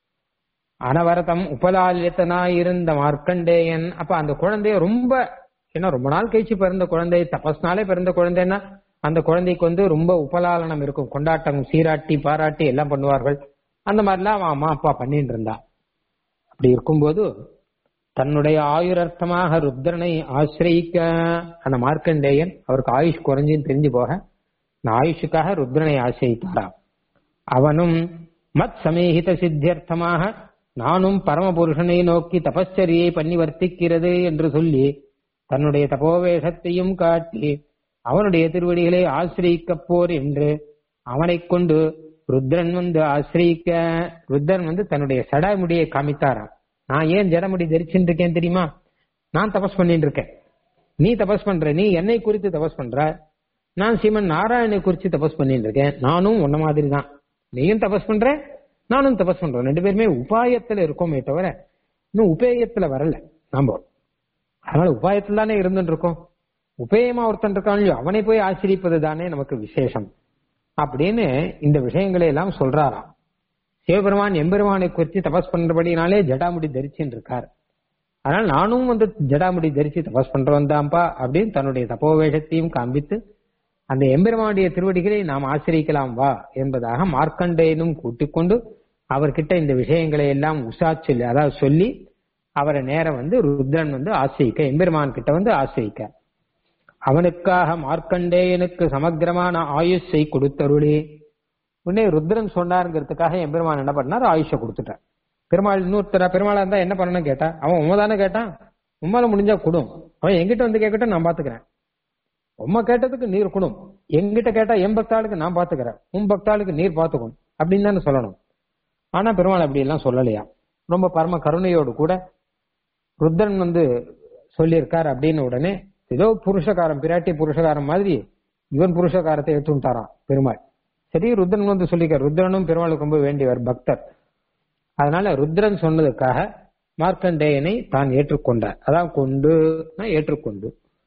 அனவரதம் உபலாலியத்தனாய் இருந்த மார்க்கண்டேயன் அப்ப அந்த குழந்தைய ரொம்ப ஏன்னா ரொம்ப நாள் கழிச்சு பிறந்த குழந்தை தபஸ்னாலே பிறந்த குழந்தைன்னா அந்த குழந்தைக்கு வந்து ரொம்ப உபலாலனம் இருக்கும் கொண்டாட்டம் சீராட்டி பாராட்டி எல்லாம் பண்ணுவார்கள் அந்த மாதிரிலாம் அவன் அம்மா அப்பா பண்ணிட்டு இருந்தா அப்படி இருக்கும்போது தன்னுடைய ஆயுரர்த்தமாக ருத்ரனை ஆசிரியிக்க அந்த மார்க்கண்டேயன் அவருக்கு ஆயுஷ் குறைஞ்சுன்னு தெரிஞ்சு போக அந்த ஆயுஷுக்காக ருத்ரனை ஆசிரியித்தாராம் அவனும் மத் சமேகித சித்தியர்த்தமாக நானும் பரமபுருஷனை நோக்கி தபஸ்சரியை பண்ணி வர்த்திக்கிறது என்று சொல்லி தன்னுடைய தபோவேஷத்தையும் காட்டி அவனுடைய திருவடிகளை ஆசிரியிக்கப் போர் என்று அவனைக் கொண்டு ருத்ரன் வந்து ஆசிரியிக்க ருத்ரன் வந்து தன்னுடைய சடாமுடியை காமித்தாராம் நான் ஏன் ஜடமுடி தரிச்சுட்டு இருக்கேன் தெரியுமா நான் தபஸ் பண்ணிட்டு இருக்கேன் நீ தபஸ் பண்ற நீ என்னை குறித்து தபஸ் பண்ற நான் சீமன் நாராயணனை குறித்து தபஸ் பண்ணிட்டு இருக்கேன் நானும் உன்ன மாதிரி தான் நீயும் தபஸ் பண்ற நானும் தபஸ் பண்றோம் ரெண்டு பேருமே உபாயத்துல இருக்கோமே தவிர இன்னும் உபேயத்துல வரல நாம அதனால உபாயத்துல தானே இருந்துட்டு இருக்கோம் உபேயமா ஒருத்தன் இருக்கான் இல்லையோ அவனை போய் ஆசிரிப்பது தானே நமக்கு விசேஷம் அப்படின்னு இந்த விஷயங்களை எல்லாம் சொல்றாராம் சிவபெருமான் எம்பெருமானை குறித்து தபஸ் பண்றபடினாலே ஜடாமுடி தரிச்சுன்னு இருக்கார் அதனால நானும் வந்து ஜடாமுடி தரிச்சு தபஸ் பண்றவன் தான்ப்பா அப்படின்னு தன்னுடைய தபோவேஷத்தையும் காண்பித்து அந்த எம்பெருமானுடைய திருவடிகளை நாம் ஆசிரிக்கலாம் வா என்பதாக மார்க்கண்டேயனும் கூட்டிக் கொண்டு அவர்கிட்ட இந்த விஷயங்களை எல்லாம் உஷா சொல்லி அதாவது சொல்லி அவரை நேரம் வந்து ருத்ரன் வந்து ஆசிரிக்க எம்பெருமான் கிட்ட வந்து ஆசிரிக்க அவனுக்காக மார்க்கண்டேயனுக்கு சமக்கிரமான ஆயுஷை கொடுத்தருளி உடனே ருத்ரன் சொன்னாருங்கிறதுக்காக எம்பெருமான் என்ன பண்ணார் ஆயுஷ கொடுத்துட்டார் பெருமாள் இன்னொருத்தர பெருமாளா இருந்தா என்ன பண்ணணும்னு கேட்டா அவன் உண்மை தானே கேட்டான் உண்மையில முடிஞ்சா கொடும் அவன் எங்கிட்ட வந்து கேட்கட்டும் நான் பாத்துக்கிறேன் உம்மை கேட்டதுக்கு நீர் கொடும் எங்கிட்ட கேட்டா என் பக்தாளுக்கு நான் பாத்துக்கிறேன் உன் பக்தாளுக்கு நீர் பாத்துக்கணும் அப்படின்னு தானே சொல்லணும் ஆனா பெருமாள் அப்படி எல்லாம் சொல்லலையா ரொம்ப பரம கருணையோடு கூட ருத்ரன் வந்து சொல்லியிருக்கார் அப்படின்னு உடனே ஏதோ புருஷகாரம் பிராட்டி புருஷகாரம் மாதிரி இவன் புருஷகாரத்தை எடுத்துட்டாராம் பெருமாள் சரி ருத்ரன் வந்து சொல்லிக்கார் ருத்ரனும் பெருமாளுக்கு ரொம்ப வேண்டியவர் பக்தர் அதனால ருத்ரன் சொன்னதுக்காக மார்க்கண்டேயனை தான் ஏற்றுக்கொண்டார் அதான் கொண்டு ஏற்றுக்கொண்டு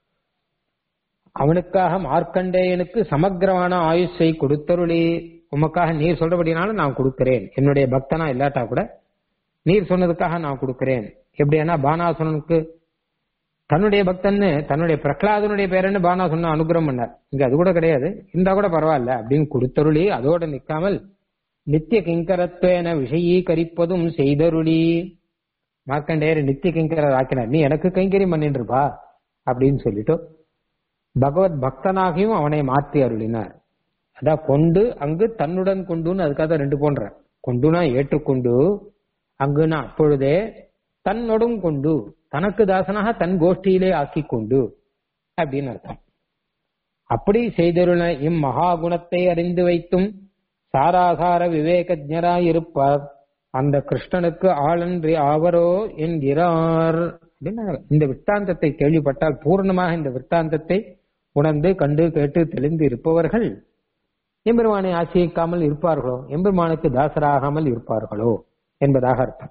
அவனுக்காக மார்க்கண்டேயனுக்கு சமக்கிரமான ஆயுஷை கொடுத்தருளி உமக்காக நீர் சொல்றபடினாலும் நான் கொடுக்கிறேன் என்னுடைய பக்தனா இல்லாட்டா கூட நீர் சொன்னதுக்காக நான் கொடுக்கிறேன் எப்படின்னா பானாசுரனுக்கு தன்னுடைய பக்தன்னு தன்னுடைய பிரகலாதனுடைய பேரன்னு பானாசுரன் அனுகிரகம் பண்ணார் இங்க அது கூட கிடையாது இருந்தா கூட பரவாயில்ல அப்படின்னு கொடுத்தருளி அதோட நிக்காமல் நித்திய கிங்கரத்வேன விஷயீகரிப்பதும் செய்தருளி மார்க்கண்டேயர் நித்திய கிங்கரர் ஆக்கினார் நீ எனக்கு கைங்கரியம் பண்ணிட்டு இருப்பா அப்படின்னு சொல்லிட்டு பகவத் பக்தனாகியும் அவனை மாற்றி அருளினார் அதான் கொண்டு அங்கு தன்னுடன் கொண்டுன்னு அதுக்காக ரெண்டு போன்ற கொண்டுனா ஏற்றுக்கொண்டு அங்குனா அப்பொழுதே தன்னோடும் கொண்டு தனக்கு தாசனாக தன் கோஷ்டியிலே ஆக்கி கொண்டு அப்படின்னு அர்த்தம் அப்படி செய்தருள இம்மகா குணத்தை அறிந்து வைத்தும் சாராசார விவேகஜராயிருப்பார் அந்த கிருஷ்ணனுக்கு ஆளன்றி ஆவரோ என்கிறார் அப்படின்னு இந்த விற்த்தாந்தத்தை கேள்விப்பட்டால் பூர்ணமாக இந்த விற்த்தாந்தத்தை உணர்ந்து கண்டு கேட்டு தெளிந்து இருப்பவர்கள் எம்பெருமானை ஆசிரிக்காமல் இருப்பார்களோ எம்பெருமானுக்கு தாசராகாமல் இருப்பார்களோ என்பதாக அர்த்தம்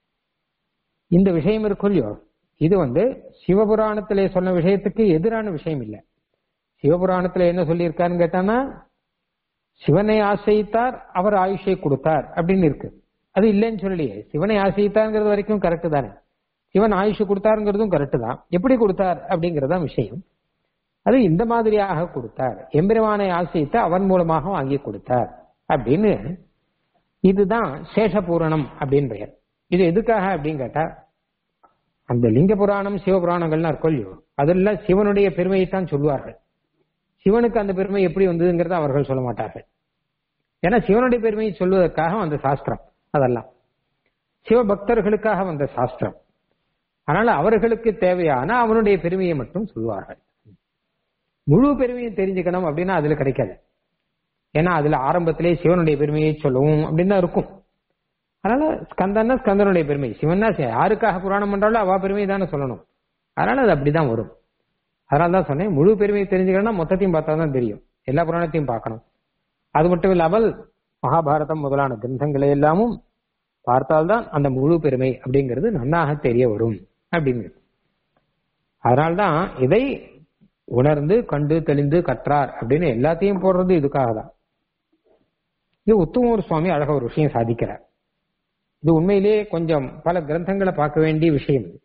இந்த விஷயம் இருக்குல்லையோ இது வந்து சிவபுராணத்திலே சொன்ன விஷயத்துக்கு எதிரான விஷயம் இல்லை சிவபுராணத்துல என்ன சொல்லியிருக்காருன்னு கேட்டானா சிவனை ஆசைத்தார் அவர் ஆயுஷை கொடுத்தார் அப்படின்னு இருக்கு அது இல்லைன்னு சொல்லலையே சிவனை ஆசைத்தாருங்கிறது வரைக்கும் கரெக்ட் தானே சிவன் ஆயுஷ் கொடுத்தாருங்கிறதும் கரெக்ட் தான் எப்படி கொடுத்தார் அப்படிங்கறதான் விஷயம் அது இந்த மாதிரியாக கொடுத்தார் எம்பெருமானை ஆசைத்து அவன் மூலமாக வாங்கி கொடுத்தார் அப்படின்னு இதுதான் சேஷபூரணம் அப்படின்னு பெயர் இது எதுக்காக அப்படின்னு கேட்டா அந்த லிங்க புராணம் சிவபுராணங்கள்லாம் இருக்கும் இல்லையோ அதெல்லாம் சிவனுடைய பெருமையைத்தான் சொல்வார்கள் சிவனுக்கு அந்த பெருமை எப்படி வந்ததுங்கிறத அவர்கள் சொல்ல மாட்டார்கள் ஏன்னா சிவனுடைய பெருமையை சொல்வதற்காக வந்த சாஸ்திரம் அதெல்லாம் சிவபக்தர்களுக்காக வந்த சாஸ்திரம் அதனால அவர்களுக்கு தேவையான அவனுடைய பெருமையை மட்டும் சொல்வார்கள் முழு பெருமையும் தெரிஞ்சுக்கணும் அப்படின்னா அதுல கிடைக்காது ஏன்னா அதுல ஆரம்பத்திலே சிவனுடைய பெருமையை சொல்லவும் அப்படின்னு தான் இருக்கும் அதனால ஸ்கந்தன்னா ஸ்கந்தனுடைய பெருமை சிவன்னா யாருக்காக புராணம் பண்றாலும் அவ பெருமை தானே சொல்லணும் அதனால அது அப்படிதான் வரும் அதனால தான் சொன்னேன் முழு பெருமையை தெரிஞ்சுக்கணும்னா மொத்தத்தையும் பார்த்தா தான் தெரியும் எல்லா புராணத்தையும் பார்க்கணும் அது மட்டும் இல்லாமல் மகாபாரதம் முதலான கிரந்தங்களை எல்லாமும் பார்த்தால்தான் அந்த முழு பெருமை அப்படிங்கிறது நன்னாக தெரிய வரும் அப்படிங்கிறது அதனால்தான் இதை உணர்ந்து கண்டு தெளிந்து கற்றார் அப்படின்னு எல்லாத்தையும் போடுறது இதுக்காக தான் இது உத்தமூர் சுவாமி அழக ஒரு விஷயம் சாதிக்கிறார் இது உண்மையிலேயே கொஞ்சம் பல கிரந்தங்களை பார்க்க வேண்டிய விஷயம் இது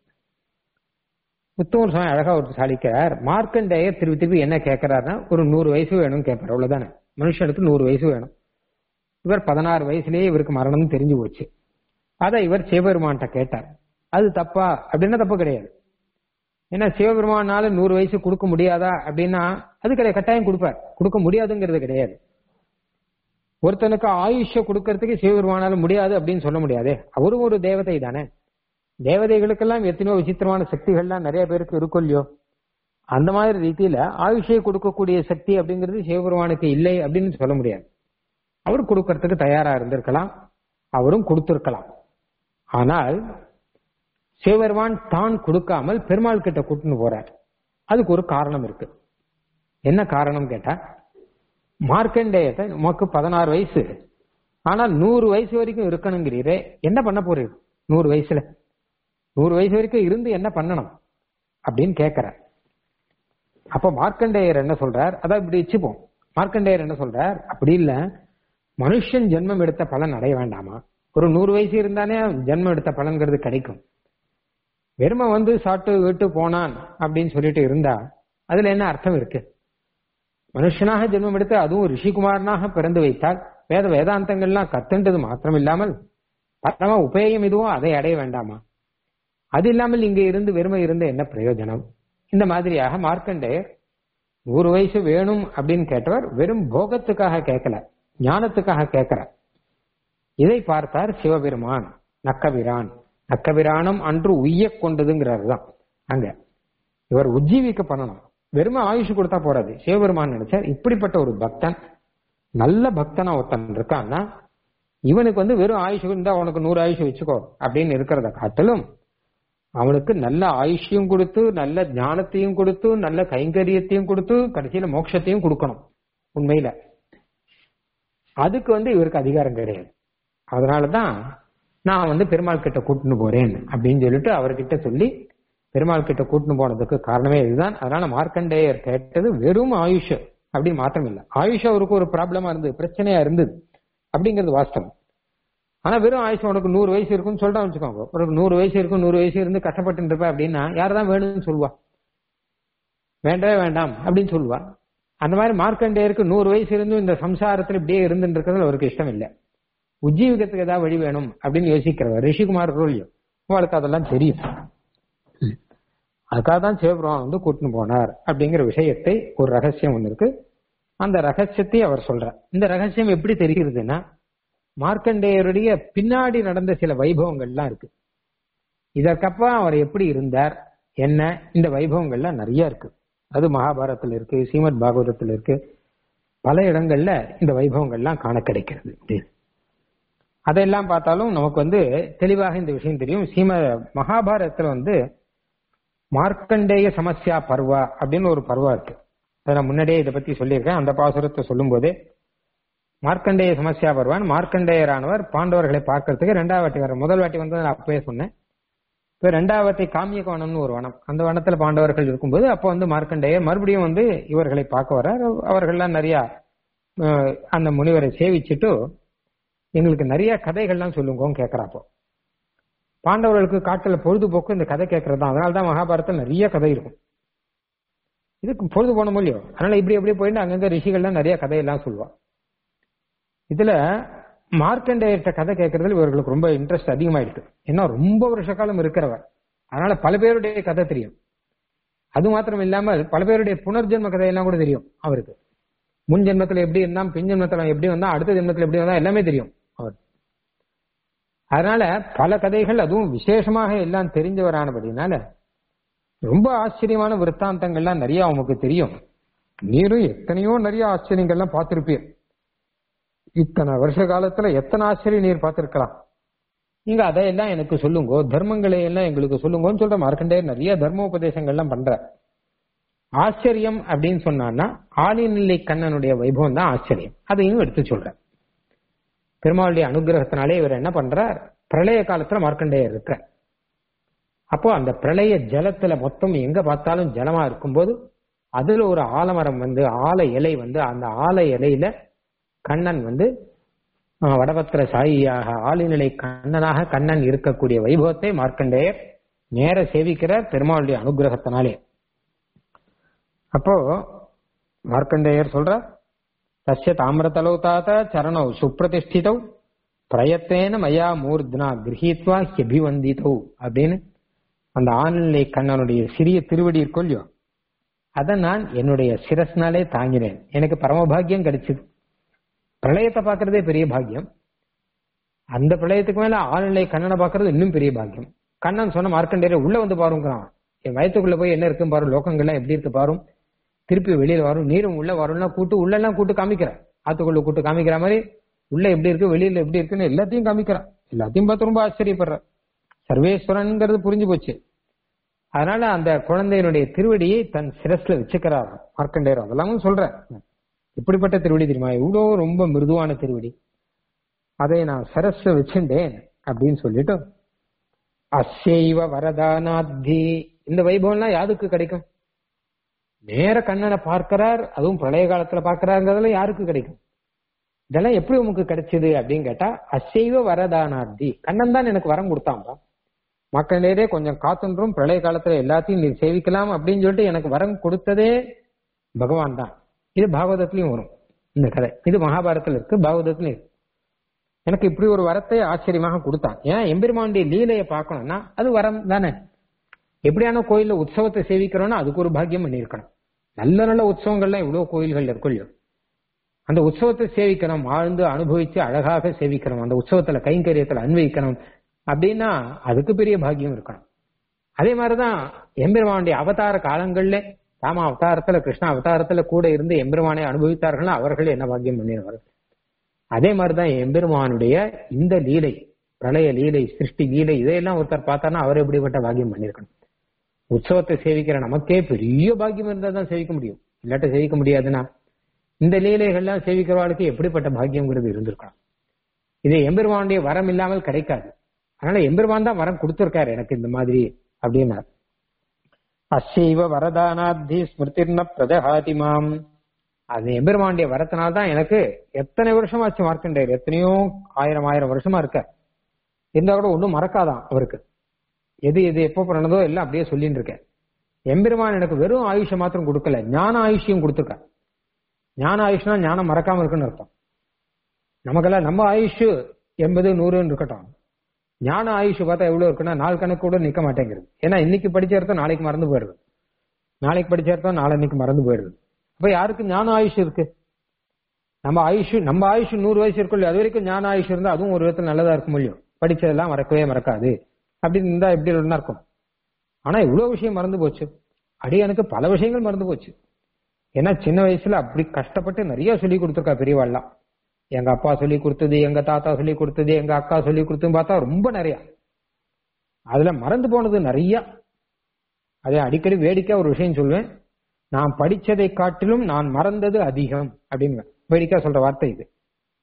உத்தமர் சுவாமி அழகா ஒரு சாதிக்கிறார் மார்க்கண்டேயர் திருப்பி திருப்பி என்ன கேட்கிறாருன்னா ஒரு நூறு வயசு வேணும் கேட்பார் அவ்வளவுதானே மனுஷனுக்கு நூறு வயசு வேணும் இவர் பதினாறு வயசுலயே இவருக்கு மரணம் தெரிஞ்சு போச்சு அதை இவர் சிவபெருமான்கிட்ட கேட்டார் அது தப்பா அப்படின்னா தப்பு கிடையாது ஏன்னா சிவபெருமானால நூறு வயசு கொடுக்க முடியாதா அப்படின்னா அது கிடையாது கட்டாயம் கொடுப்பார் கொடுக்க முடியாதுங்கிறது கிடையாது ஒருத்தனுக்கு ஆயுஷ கொடுக்கறதுக்கு சிவபெருமானால முடியாது அப்படின்னு சொல்ல முடியாதே அவரும் ஒரு தேவதை தானே தேவதைகளுக்கெல்லாம் எத்தனையோ விசித்திரமான சக்திகள்லாம் நிறைய பேருக்கு இருக்கும் இல்லையோ அந்த மாதிரி ரீதியில ஆயுஷை கொடுக்கக்கூடிய சக்தி அப்படிங்கிறது சிவபெருமானுக்கு இல்லை அப்படின்னு சொல்ல முடியாது அவர் கொடுக்கறதுக்கு தயாரா இருந்திருக்கலாம் அவரும் கொடுத்திருக்கலாம் ஆனால் சிவபெருமான் தான் கொடுக்காமல் பெருமாள் கிட்ட கூட்டுன்னு போறார் அதுக்கு ஒரு காரணம் இருக்கு என்ன காரணம் கேட்டா மார்க்கண்டேயத்தை உமக்கு பதினாறு வயசு ஆனால் நூறு வயசு வரைக்கும் இருக்கணுங்கிறீரே என்ன பண்ண போறீர் நூறு வயசுல நூறு வயசு வரைக்கும் இருந்து என்ன பண்ணணும் அப்படின்னு கேட்கிறார் அப்ப மார்க்கண்டேயர் என்ன சொல்றார் அதான் இப்படி வச்சுப்போம் மார்க்கண்டேயர் என்ன சொல்றார் அப்படி இல்ல மனுஷன் ஜென்மம் எடுத்த பலன் அடைய வேண்டாமா ஒரு நூறு வயசு இருந்தானே ஜென்மம் எடுத்த பலன்கிறது கிடைக்கும் வெறுமை வந்து சாப்பிட்டு விட்டு போனான் அப்படின்னு சொல்லிட்டு இருந்தா அதுல என்ன அர்த்தம் இருக்கு மனுஷனாக ஜென்மம் எடுத்து அதுவும் ரிஷிகுமாரனாக பிறந்து வைத்தால் வேத வேதாந்தங்கள்லாம் கத்துன்றது மாத்திரம் இல்லாமல் பரம உபேயம் இதுவும் அதை அடைய வேண்டாமா அது இல்லாமல் இங்க இருந்து வெறுமை இருந்த என்ன பிரயோஜனம் இந்த மாதிரியாக மார்க்கண்டேயர் நூறு வயசு வேணும் அப்படின்னு கேட்டவர் வெறும் போகத்துக்காக கேட்கல ஞானத்துக்காக கேட்கிறார் இதை பார்த்தார் சிவபெருமான் நக்கபிரான் நக்கபிரானம் அன்று உய்ய கொண்டதுங்கிறாரு தான் அங்க இவர் உஜ்ஜீவிக்க பண்ணணும் வெறும ஆயுஷ் கொடுத்தா போறாது சிவபெருமான் நினைச்சார் இப்படிப்பட்ட ஒரு பக்தன் நல்ல பக்தனா ஒருத்தன் இருக்கான்னா இவனுக்கு வந்து வெறும் ஆயுஷ் இருந்தா உனக்கு நூறு ஆயுஷ் வச்சுக்கோ அப்படின்னு இருக்கிறத காட்டிலும் அவனுக்கு நல்ல ஆயுஷையும் கொடுத்து நல்ல ஞானத்தையும் கொடுத்து நல்ல கைங்கரியத்தையும் கொடுத்து கடைசியில மோட்சத்தையும் கொடுக்கணும் உண்மையில அதுக்கு வந்து இவருக்கு அதிகாரம் கிடையாது அதனாலதான் நான் வந்து பெருமாள் கிட்ட கூட்டின்னு போறேன் அப்படின்னு சொல்லிட்டு அவர்கிட்ட சொல்லி பெருமாள் கிட்ட கூட்டின்னு போனதுக்கு காரணமே இதுதான் அதனால மார்க்கண்டேயர் கேட்டது வெறும் ஆயுஷ் அப்படின்னு மாத்திரம் இல்லை ஆயுஷ் அவருக்கு ஒரு ப்ராப்ளமா இருந்தது பிரச்சனையா இருந்தது அப்படிங்கிறது வாஸ்தவம் ஆனா வெறும் ஆயுஷ் உனக்கு நூறு வயசு இருக்குன்னு சொல்லிட்டா வச்சுக்கோங்க உனக்கு நூறு வயசு இருக்கும் நூறு வயசு இருந்து கஷ்டப்பட்டு இருப்ப அப்படின்னா யாரதான் வேணும்னு சொல்லுவா வேண்டவே வேண்டாம் அப்படின்னு சொல்லுவா அந்த மாதிரி மார்க்கண்டேயருக்கு நூறு வயசு இருந்தும் இந்த சம்சாரத்துல இப்படியே இருந்துட்டு இருக்கிறதுல அவருக்கு இஷ்டம் இல்லை உஜ்ஜீவிகத்துக்கு ஏதாவது வழி வேணும் அப்படின்னு யோசிக்கிறவர் ரிஷிகுமார் ரோல்யோ உங்களுக்கு அதெல்லாம் தெரியும் அதுக்காக தான் சிவபெருமான் வந்து கூட்டின்னு போனார் அப்படிங்கிற விஷயத்தை ஒரு ரகசியம் ஒண்ணு இருக்கு அந்த ரகசியத்தை அவர் சொல்றார் இந்த ரகசியம் எப்படி தெரிகிறதுன்னா மார்க்கண்டேயருடைய பின்னாடி நடந்த சில வைபவங்கள்லாம் இருக்கு இதற்கப்புறம் அவர் எப்படி இருந்தார் என்ன இந்த வைபவங்கள்லாம் நிறைய இருக்கு அது மகாபாரதத்துல இருக்கு ஸ்ரீமத் பாகவதத்துல இருக்கு பல இடங்கள்ல இந்த வைபவங்கள்லாம் காண கிடைக்கிறது அதெல்லாம் பார்த்தாலும் நமக்கு வந்து தெளிவாக இந்த விஷயம் தெரியும் சீம மகாபாரதத்துல வந்து மார்க்கண்டேய சமஸ்யா பர்வா அப்படின்னு ஒரு பர்வா இருக்கு அதை நான் முன்னாடியே இதை பத்தி சொல்லியிருக்கேன் அந்த பாசுரத்தை சொல்லும் போதே மார்க்கண்டேய சமஸ்யா பருவான் மார்க்கண்டேயரானவர் பாண்டவர்களை பார்க்கறதுக்கு ரெண்டாவது வாட்டி வர முதல் வாட்டி வந்து நான் அப்பவே சொன்னேன் இப்போ ரெண்டாவது வாட்டி காமியக வனம்னு ஒரு வனம் அந்த வனத்துல பாண்டவர்கள் இருக்கும்போது அப்போ வந்து மார்க்கண்டேயர் மறுபடியும் வந்து இவர்களை பார்க்க வர அவர்கள்லாம் நிறைய அஹ், அந்த முனிவரை சேவிச்சுட்டு எங்களுக்கு நிறைய கதைகள்லாம் சொல்லுங்கன்னு கேட்கறாப்போ பாண்டவர்களுக்கு காட்டுல பொழுதுபோக்கு இந்த கதை கேட்கறது தான் அதனால தான் மகாபாரதத்தில் நிறைய கதை இருக்கும் இதுக்கு பொழுது போன முடியும் அதனால இப்படி எப்படி போயிட்டு அங்கங்க ரிஷிகள்லாம் நிறைய கதையெல்லாம் சொல்லுவா இதுல மார்க்கண்டேயர்கிட்ட கதை கேட்கறதுல இவர்களுக்கு ரொம்ப இன்ட்ரெஸ்ட் அதிகமாயிடுது ஏன்னா ரொம்ப வருஷ காலம் இருக்கிறவர் அதனால பல பேருடைய கதை தெரியும் அது மாத்திரம் இல்லாமல் பல பேருடைய புனர்ஜென்ம கதையெல்லாம் கூட தெரியும் அவருக்கு முன் ஜென்மத்துல எப்படி இருந்தான் பின் ஜென்மத்துல எப்படி வந்தா அடுத்த ஜென்மத்துல எப்படி வந்தா எல்லாமே தெரியும் அவர் அதனால பல கதைகள் அதுவும் விசேஷமாக எல்லாம் தெரிஞ்சவரானபடினால ரொம்ப ஆச்சரியமான விற்த்தாந்தங்கள்லாம் நிறைய அவனுக்கு தெரியும் நீரும் எத்தனையோ நிறைய ஆச்சரியங்கள்லாம் பார்த்திருப்பீர் இத்தனை வருஷ காலத்துல எத்தனை ஆச்சரியம் நீர் பார்த்திருக்கலாம் நீங்க அதையெல்லாம் எனக்கு சொல்லுங்க தர்மங்களை எல்லாம் எங்களுக்கு சொல்லுங்கன்னு சொல்ற மார்க்கண்டேயர் நிறைய தர்மோபதேசங்கள்லாம் பண்ற ஆச்சரியம் அப்படின்னு சொன்னான்னா ஆளிநிலை கண்ணனுடைய வைபவம் தான் ஆச்சரியம் அதையும் எடுத்து சொல்றேன் பெருமாளுடைய அனுகிரகத்தினாலே இவர் என்ன பண்றார் பிரளய காலத்துல மார்க்கண்டேயர் இருக்கிறார் அப்போ அந்த பிரளய ஜலத்துல மொத்தம் எங்க பார்த்தாலும் ஜலமா இருக்கும்போது அதுல ஒரு ஆலமரம் வந்து ஆல இலை வந்து அந்த ஆல இலையில கண்ணன் வந்து அஹ், வடபத்திர சாயியாக ஆளுநிலை கண்ணனாக கண்ணன் இருக்கக்கூடிய வைபவத்தை மார்க்கண்டேயர் நேர சேவிக்கிறார் பெருமாளுடைய அனுகிரகத்தினாலே அப்போ மார்க்கண்டேயர் சொல்றார் தஸ்ய தாமிரதலௌ தாத்த சரணௌ சுப்பிரதிஷ்டிதௌ பிரயத்தேன மயா மூர்த்னா கிரகீத்வா ஹியபிவந்திதௌ அப்படின்னு அந்த ஆண்நிலை கண்ணனுடைய சிறிய திருவடி இருக்கொல்லையோ அதை நான் என்னுடைய சிரஸ்னாலே தாங்கினேன் எனக்கு பரமபாகியம் கிடைச்சது பிரளயத்தை பார்க்கறதே பெரிய பாக்கியம் அந்த பிரளயத்துக்கு மேல ஆழ்நிலை கண்ணனை பார்க்கறது இன்னும் பெரிய பாக்கியம் கண்ணன் சொன்ன மார்க்கண்டேயர் உள்ள வந்து பாருங்கிறான் என் வயத்துக்குள்ள போய் என்ன இருக்குன்னு பாரு லோகங்கள்லாம் எப்படி இருக்கு பாரும் திருப்பி வெளியில வரும் நீரும் உள்ள வரும்னா கூட்டு உள்ள எல்லாம் கூட்டு காமிக்கிறேன் ஆத்துக்குள்ள கூட்டு காமிக்கிற மாதிரி உள்ள எப்படி இருக்கு வெளியில எப்படி இருக்குன்னு எல்லாத்தையும் காமிக்கிறான் எல்லாத்தையும் பார்த்து ரொம்ப ஆச்சரியப்படுற சர்வேஸ்வரன்ங்கிறது புரிஞ்சு போச்சு அதனால அந்த குழந்தையினுடைய திருவடியை தன் சிரஸ்ல வச்சுக்கிறார் மார்க்கண்டேயர் அதெல்லாம் சொல்றேன் இப்படிப்பட்ட திருவடி தெரியுமா இவ்வளோ ரொம்ப மிருதுவான திருவடி அதை நான் சரஸ்ல வச்சுட்டேன் அப்படின்னு சொல்லிட்டு அசைவ வரதானாத்தி இந்த வைபவம்லாம் யாருக்கு கிடைக்கும் நேர கண்ணனை பார்க்கிறார் அதுவும் பிரளய காலத்துல பார்க்கிறாருங்கிறதுல யாருக்கு கிடைக்கும் இதெல்லாம் எப்படி உமக்கு கிடைச்சது அப்படின்னு கேட்டா அசைவ வரதானாத்தி கண்ணன் தான் எனக்கு வரம் கொடுத்தான்பா மக்களே கொஞ்சம் காத்துன்றும் பிரளய காலத்துல எல்லாத்தையும் நீ சேவிக்கலாம் அப்படின்னு சொல்லிட்டு எனக்கு வரம் கொடுத்ததே பகவான் தான் இது பாகவதத்திலையும் வரும் இந்த கதை இது மகாபாரதத்துல இருக்கு பாகவதத்திலையும் இருக்கு எனக்கு இப்படி ஒரு வரத்தை ஆச்சரியமாக கொடுத்தான் ஏன் எம்பெருமானுடைய லீலையை பார்க்கணும்னா அது வரம் தானே எப்படியான கோயில்ல உற்சவத்தை சேவிக்கிறோம்னா அதுக்கு ஒரு பாக்கியம் பண்ணியிருக்கணும் நல்ல நல்ல உற்சவங்கள்லாம் இவ்வளவு கோயில்கள் இருக்கும் இல்லையோ அந்த உற்சவத்தை சேவிக்கணும் ஆழ்ந்து அனுபவிச்சு அழகாக சேவிக்கணும் அந்த உற்சவத்துல கைங்கரியத்துல அன்வயிக்கணும் அப்படின்னா அதுக்கு பெரிய பாக்கியம் இருக்கணும் அதே மாதிரிதான் எம்பெருமானுடைய அவதார காலங்கள்ல ராம அவதாரத்துல கிருஷ்ண அவதாரத்துல கூட இருந்து எம்பெருமானை அனுபவித்தார்கள் அவர்கள் என்ன பாக்கியம் பண்ணிடுவார்கள் அதே மாதிரிதான் எம்பெருமானுடைய இந்த லீலை பிரளய லீலை சிருஷ்டி லீலை இதையெல்லாம் ஒருத்தர் பார்த்தானா அவர் எப்படிப்பட்ட பாக்கியம் பண்ணிருக்கணும் உற்சவத்தை சேவிக்கிற நமக்கே பெரிய பாக்கியம் இருந்தா தான் சேவிக்க முடியும் இல்லாட்ட சேவிக்க முடியாதுன்னா இந்த லீலைகள்லாம் சேவிக்கிறவாளுக்கு எப்படிப்பட்ட பாக்கியங்கிறது இருந்திருக்கணும் இது எம்பெருமானுடைய வரம் இல்லாமல் கிடைக்காது அதனால எம்பெருமான் தான் வரம் கொடுத்திருக்காரு எனக்கு இந்த மாதிரி அப்படின்னார் அசைவ வரதானாத்தி ஸ்மிருதிர்ன பிரஜகாதி மாம் அது எம்பெருமானுடைய வரத்தினால தான் எனக்கு எத்தனை வருஷம் ஆச்சு மார்க்கண்டேயர் எத்தனையோ ஆயிரம் ஆயிரம் வருஷமா இருக்க இருந்தா கூட ஒன்றும் மறக்காதான் அவருக்கு எது எது எப்போ பண்ணதோ எல்லாம் அப்படியே சொல்லிட்டு இருக்கேன் எம்பெருமான் எனக்கு வெறும் ஆயுஷை மாத்திரம் கொடுக்கல ஞான ஆயுஷையும் கொடுத்துருக்க ஞான ஆயுஷ்னா ஞானம் மறக்காம இருக்குன்னு அர்த்தம் நமக்கெல்லாம் நம்ம ஆயுஷ் எண்பது நூறுன்னு இருக்கட்டும் ஞான ஆயுஷ் பார்த்தா எவ்வளவு இருக்குன்னா நாள் கணக்கு கூட நிக்க மாட்டேங்கிறது ஏன்னா இன்னைக்கு படிச்ச அர்த்தம் நாளைக்கு மறந்து போயிடுது நாளைக்கு படிச்ச அர்த்தம் நாளைக்கு மறந்து போயிடுது அப்ப யாருக்கு ஞான ஆயுஷ் இருக்கு நம்ம ஆயுஷ் நம்ம ஆயுஷ் நூறு வயசு இருக்கும் இல்லையா அது வரைக்கும் ஞான ஆயுஷ் இருந்தா அதுவும் ஒரு விதத்துல நல்லதா இருக்க முடியும் படிச்சதெல்லாம் மறக்கவே மறக்காது அப்படின்னு இருந்தா எப்படி இருந்தா இருக்கும் ஆனா இவ்வளவு விஷயம் மறந்து போச்சு அடியானுக்கு பல விஷயங்கள் மறந்து போச்சு ஏன்னா சின்ன வயசுல அப்படி கஷ்டப்பட்டு நிறைய சொல்லி கொடுத்துருக்கா பெரியவாள்லாம் எங்க அப்பா சொல்லி கொடுத்தது எங்க தாத்தா சொல்லி கொடுத்தது எங்க அக்கா சொல்லி கொடுத்ததுன்னு பார்த்தா ரொம்ப நிறைய அதுல மறந்து போனது நிறைய அதே அடிக்கடி வேடிக்கை ஒரு விஷயம் சொல்லுவேன் நான் படிச்சதை காட்டிலும் நான் மறந்தது அதிகம் அப்படின்னு வேடிக்கை சொல்ற வார்த்தை இது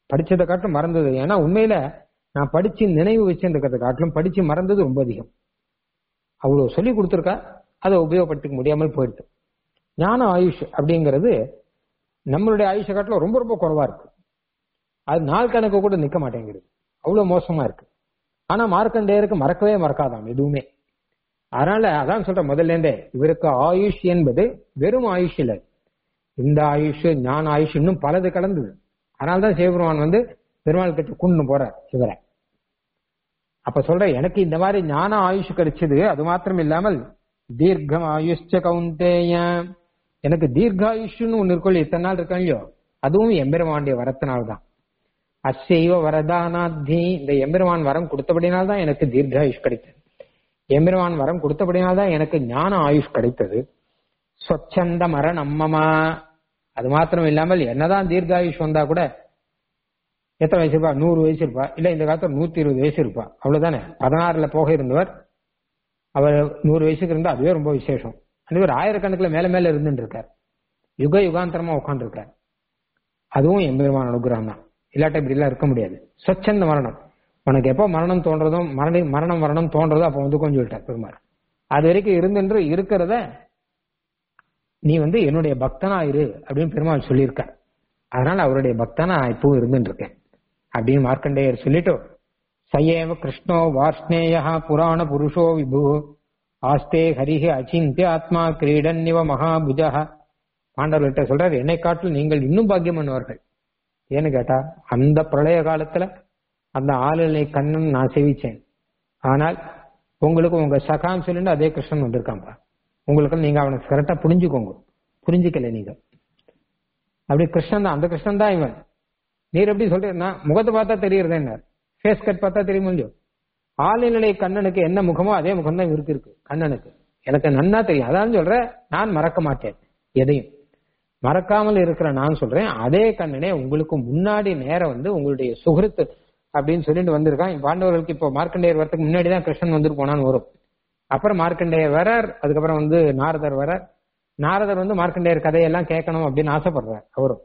படிச்சதை காட்டிலும் மறந்தது ஏன்னா உண்மையில நான் படிச்சு நினைவு வச்சுருக்கிறத காட்டிலும் படிச்சு மறந்தது ரொம்ப அதிகம் அவ்வளவு சொல்லி கொடுத்துருக்கா அதை உபயோகப்படுத்திக்க முடியாமல் போயிடுது ஞான ஆயுஷ் அப்படிங்கிறது நம்மளுடைய ஆயுஷ காட்டிலும் ரொம்ப ரொம்ப குறைவா இருக்கு அது நாள் கணக்கு கூட நிக்க மாட்டேங்குது அவ்வளவு மோசமா இருக்கு ஆனா மார்க்கண்டேயருக்கு மறக்கவே மறக்காதாம் எதுவுமே அதனால அதான் சொல்ற முதல்ல இருந்தே இவருக்கு ஆயுஷ் என்பது வெறும் ஆயுஷ் இல்லை இந்த ஆயுஷ் ஞான ஆயுஷ் இன்னும் பலது கலந்தது அதனால்தான் சிவபெருமான் வந்து பெருமாள் கிட்ட கொண்டு போறார் இவரை அப்ப சொல்ற எனக்கு இந்த மாதிரி ஞான ஆயுஷ் கிடைச்சது அது மாத்திரம் இல்லாமல் தீர்க்கம் ஆயுஷ்ச கவுந்தேய எனக்கு தீர்காயுஷ்னு ஒண்ணு இருக்கும் இத்தனை நாள் இருக்கா இல்லையோ அதுவும் எம்பெருமானுடைய வரத்தினால்தான் அசைவ வரதானாத்தி இந்த எம்பெருமான் வரம் கொடுத்தபடினால்தான் எனக்கு தீர்காயுஷ் கிடைத்தது எம்பெருமான் வரம் கொடுத்தபடினால்தான் எனக்கு ஞான ஆயுஷ் கிடைத்தது சொச்சந்த மரணம்மமா அது மாத்திரம் இல்லாமல் என்னதான் தீர்காயுஷ் வந்தா கூட எத்தனை வயசு இருப்பா நூறு வயசு இருப்பா இல்ல இந்த காலத்துல நூத்தி இருபது வயசு இருப்பா அவ்வளவுதானே பதினாறுல போக இருந்தவர் அவர் நூறு வயசுக்கு இருந்தா அதுவே ரொம்ப விசேஷம் அந்த ஒரு ஆயிரக்கணக்கில் மேல மேல இருந்துட்டு இருக்கார் யுக யுகாந்தரமா உட்காந்து இருக்கார் அதுவும் எம்பெருமான அனுகிரகம் தான் இல்லாட்ட இப்படி எல்லாம் இருக்க முடியாது சொச்சந்த மரணம் உனக்கு எப்போ மரணம் தோன்றதோ மரண மரணம் மரணம் தோன்றதோ அப்போ வந்து கொஞ்சம் விட்டார் பெருமாள் அது வரைக்கும் இருந்துன்று இருக்கிறத நீ வந்து என்னுடைய பக்தனா இரு அப்படின்னு பெருமாள் சொல்லியிருக்கார் அதனால அவருடைய பக்தனா இப்பவும் இருந்துட்டு இருக்கேன் அப்படின்னு மார்க்கண்டேயர் சொல்லிட்டு சயேவ கிருஷ்ணோ வார்ஷ்ணேயா புராண புருஷோ விபு ஆஸ்தே ஹரிஹி அச்சிந்திய ஆத்மா கிரீடன்னிவ மகாபுஜா பாண்டவர்கிட்ட சொல்றாரு என்னை காட்டில் நீங்கள் இன்னும் பாக்கியம் பண்ணுவார்கள் ஏன்னு கேட்டா அந்த பிரளய காலத்துல அந்த ஆளுநிலை கண்ணன் நான் சேவிச்சேன் ஆனால் உங்களுக்கு உங்க சகாம் சொல்லிட்டு அதே கிருஷ்ணன் வந்திருக்காம்பா உங்களுக்கு நீங்க அவனை கரெக்டா புரிஞ்சுக்கோங்க புரிஞ்சுக்கல நீங்க அப்படி கிருஷ்ணன் தான் அந்த கிருஷ்ணன் தான் இவன் நீர் எப்படி சொல்றீங்கன்னா முகத்தை பார்த்தா தெரியுறது என்ன ஃபேஸ் கட் பார்த்தா தெரியும் இல்லையோ ஆளுநிலை கண்ணனுக்கு என்ன முகமோ அதே முகம் தான் இவருக்கு இருக்கு கண்ணனுக்கு எனக்கு நன்னா தெரியும் அதான் சொல்றேன் நான் மறக்க மாட்டேன் எதையும் மறக்காமல் இருக்கிற நான் சொல்றேன் அதே கண்ணனே உங்களுக்கு முன்னாடி நேரம் வந்து உங்களுடைய சுகிருத்து அப்படின்னு சொல்லிட்டு வந்திருக்கான் பாண்டவர்களுக்கு இப்போ மார்க்கண்டேயர் வரத்துக்கு முன்னாடி தான் கிருஷ்ணன் வந்துட்டு போனான்னு வரும் அப்புறம் மார்க்கண்டேயர் வரார் அதுக்கப்புறம் வந்து நாரதர் வரார் நாரதர் வந்து மார்க்கண்டேயர் கதையெல்லாம் கேட்கணும் அப்படின்னு ஆசைப்படுறார் அவரும்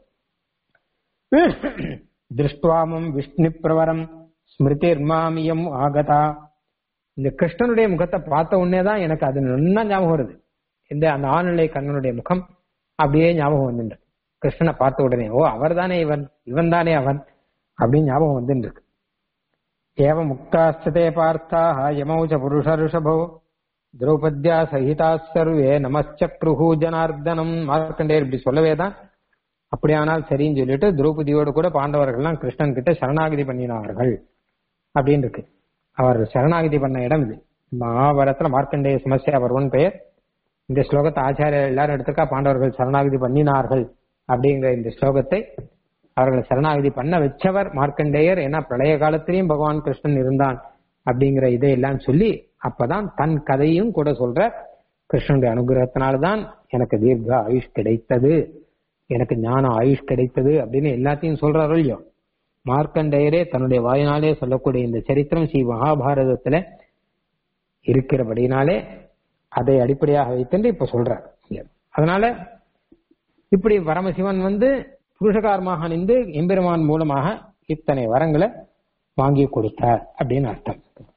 திருஷ்டுவாமம் விஷ்ணு பிரவரம் ஸ்மிருதிர்மாமியம் ஆகதா இந்த கிருஷ்ணனுடைய முகத்தை பார்த்த உடனே தான் எனக்கு அது நல்லா ஞாபகம் வருது இந்த அந்த ஆழ்நிலை கண்ணனுடைய முகம் அப்படியே ஞாபகம் வந்துட்டு கிருஷ்ணனை பார்த்த உடனே ஓ அவர் தானே இவன் இவன் தானே அவன் அப்படின்னு ஞாபகம் வந்துட்டு இருக்கு ஏவ முக்தாஸ்தே பார்த்தா யமௌச்ச புருஷ ரிஷபோ திரௌபத்யா சகிதா சர்வே நமச்சக்ருஹு ஜனார்தனம் மார்க்கண்டேயர் இப்படி சொல்லவே தான் அப்படியானால் சரின்னு சொல்லிட்டு திரௌபதியோடு கூட பாண்டவர்கள்லாம் கிருஷ்ணன் கிட்ட சரணாகதி பண்ணினார்கள் அப்படின்னு இருக்கு அவர் சரணாகதி பண்ண இடம் இது மகாபாரதத்துல மார்க்கண்டேய சமஸ்யா பருவன் பெயர் இந்த ஸ்லோகத்தை ஆச்சாரியர் எல்லாரும் எடுத்துக்கா பாண்டவர்கள் சரணாகதி பண்ணினார்கள் அப்படிங்கிற இந்த ஸ்லோகத்தை அவர்களை சரணாகதி பண்ண வச்சவர் மார்க்கண்டேயர் ஏன்னா பிரளய காலத்திலையும் பகவான் கிருஷ்ணன் இருந்தான் அப்படிங்கிற இதை எல்லாம் சொல்லி அப்பதான் தன் கதையும் கூட சொல்ற கிருஷ்ணனுடைய அனுகிரகத்தினால்தான் எனக்கு தீர்க்க ஆயுஷ் கிடைத்தது எனக்கு ஞான ஆயுஷ் கிடைத்தது அப்படின்னு எல்லாத்தையும் சொல்றாரோ இல்லையோ மார்க்கண்டேயரே தன்னுடைய வாயினாலே சொல்லக்கூடிய இந்த சரித்திரம் ஸ்ரீ மகாபாரதத்துல இருக்கிறபடினாலே அதை அடிப்படையாக வைத்து இப்ப சொல்றார் அதனால இப்படி பரமசிவன் வந்து புருஷகாரமாக அணிந்து எம்பெருமான் மூலமாக இத்தனை வரங்களை வாங்கி கொடுத்தார் அப்படின்னு அர்த்தம்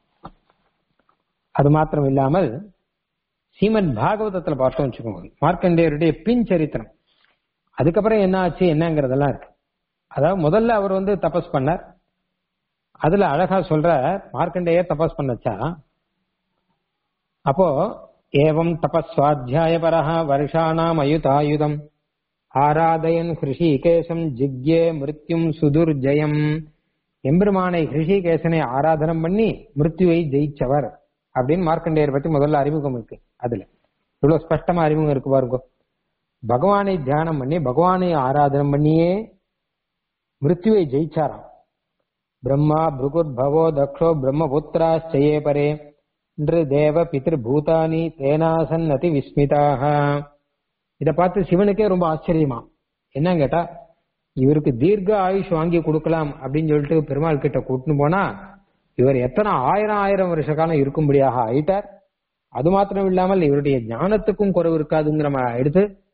அது மாத்திரம் இல்லாமல் சீமன் பாகவதத்துல பார்த்தோம் வச்சுக்கோங்க மார்க்கண்டேயருடைய பின் சரித்திரம் அதுக்கப்புறம் என்ன ஆச்சு என்னங்கிறதெல்லாம் இருக்கு அதாவது முதல்ல அவர் வந்து தபஸ் பண்ணார் அதுல அழகா சொல்ற மார்க்கண்டேயர் தபஸ் பண்ணச்சா அப்போ ஏவம் தபஸ்வாத்தியாய பரஹ வருஷானாம் அயுதாயுதம் ஆராதயன் ஹிருஷிகேசம் ஜிக்யே மிருத்யும் சுதுர்ஜயம் எம்பெருமானை ஹிருஷிகேசனை ஆராதனம் பண்ணி மிருத்யுவை ஜெயிச்சவர் அப்படின்னு மார்க்கண்டேயர் பத்தி முதல்ல அறிமுகம் இருக்கு அதுல இவ்வளவு ஸ்பஷ்டமா அறிமுகம் இருக்கு பாருங்க பகவானை தியானம் பண்ணி பகவானை ஆராதனம் பண்ணியே மிருத்யுவை ஜெயிச்சாராம் பிரம்மா புருகுர் பவோ தக்ஷோ பிரம்மபுத்திரா செய்யே பரே என்று தேவ பிதிரு பூதானி தேனாசன் அதி விஸ்மிதாக இத பார்த்து சிவனுக்கே ரொம்ப ஆச்சரியமா என்ன கேட்டா இவருக்கு தீர்க்க ஆயுஷ் வாங்கி கொடுக்கலாம் அப்படின்னு சொல்லிட்டு பெருமாள் கிட்ட கூட்டின்னு போனா இவர் எத்தனை ஆயிரம் ஆயிரம் வருஷ காலம் இருக்கும்படியாக ஆயிட்டார் அது மாத்திரம் இல்லாமல் இவருடைய ஞானத்துக்கும் குறைவு இருக்காதுங்கிற எடுத்து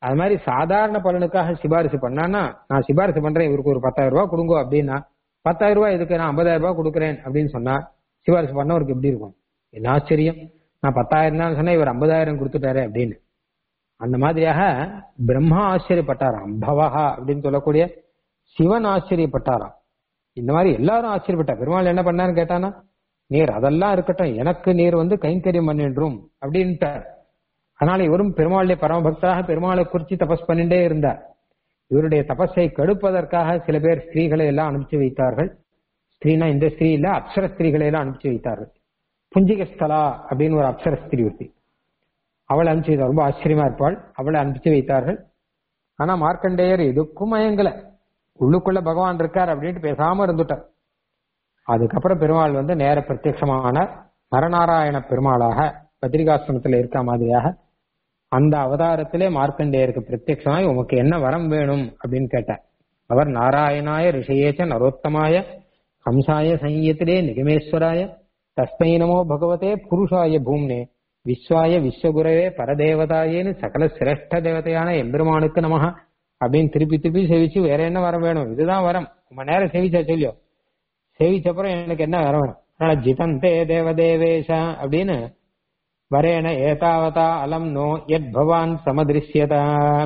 அது மாதிரி சாதாரண பலனுக்காக சிபாரிசு பண்ணான்னா நான் சிபாரிசு பண்றேன் இவருக்கு ஒரு பத்தாயிரம் ரூபாய் கொடுங்க அப்படின்னா பத்தாயிரம் ரூபாய் இதுக்கு நான் ஐம்பதாயிரம் ரூபாய் கொடுக்குறேன் அப்படின்னு சொன்னா சிபாரிசு பண்ணவருக்கு எப்படி இருக்கும் என்ன ஆச்சரியம் நான் பத்தாயிரம் தான் சொன்னா இவர் ஐம்பதாயிரம் கொடுத்துட்டாரு அப்படின்னு அந்த மாதிரியாக பிரம்மா ஆச்சரியப்பட்டாராம் பவஹா அப்படின்னு சொல்லக்கூடிய சிவன் ஆச்சரியப்பட்டாராம் இந்த மாதிரி எல்லாரும் ஆச்சரியப்பட்டா பெருமாள் என்ன பண்ணாருன்னு கேட்டானா நீர் அதெல்லாம் இருக்கட்டும் எனக்கு நீர் வந்து கைங்கரியம் பண்ணின்றும் அப்படின்ட்டார் அதனால இவரும் பெருமாளுடைய பரமபக்தராக பெருமாளை குறிச்சு தபஸ் பண்ணிட்டே இருந்தார் இவருடைய தபஸை கெடுப்பதற்காக சில பேர் ஸ்திரீகளை எல்லாம் அனுப்பிச்சு வைத்தார்கள் ஸ்திரீனா இந்த ஸ்திரீ இல்ல அப்சர ஸ்திரீகளை எல்லாம் அனுப்பிச்சு வைத்தார்கள் புஞ்சிகஸ்தலா அப்படின்னு ஒரு அப்சர ஸ்திரீ ஒருத்தி அவளை அனுப்பிச்சு வைத்தார் ரொம்ப ஆச்சரியமா இருப்பாள் அவளை அனுப்பிச்சு வைத்தார்கள் ஆனா மார்க்கண்டேயர் எதுக்கும் மயங்கல உள்ளுக்குள்ள பகவான் இருக்கார் அப்படின்ட்டு பேசாம இருந்துட்டார் அதுக்கப்புறம் பெருமாள் வந்து நேர பிரத்யட்சமான நரநாராயண பெருமாளாக பத்ரிகாசிரமத்துல இருக்க மாதிரியாக அந்த அவதாரத்திலே மார்க்கண்டேயருக்கு பிரத்யட்சமாய் உமக்கு என்ன வரம் வேணும் அப்படின்னு கேட்டார் அவர் நாராயணாய ரிஷியேச்ச நரோத்தமாய ஹம்சாய சையத்திலே நிகமேஸ்வராய தஸ்மை நமோ பகவதே புருஷாய பூம்னே விஸ்வாய விஸ்வகுரவே பரதேவதாயேன்னு சகல சிரேஷ்ட தேவதையான எம்பெருமானுக்கு நமஹ அப்படின்னு திருப்பி திருப்பி சேவிச்சு வேற என்ன வரம் வேணும் இதுதான் வரம் ரொம்ப நேரம் சேவிச்சா சொல்லியோ சேவிச்சப்புறம் எனக்கு என்ன வரம் வேணும் அதனால ஜிதந்தே தேவதேவேஷ அப்படின்னு வரேன ஏதாவதா அலம் நோ எத் பவான் சமதிருஷ்யதா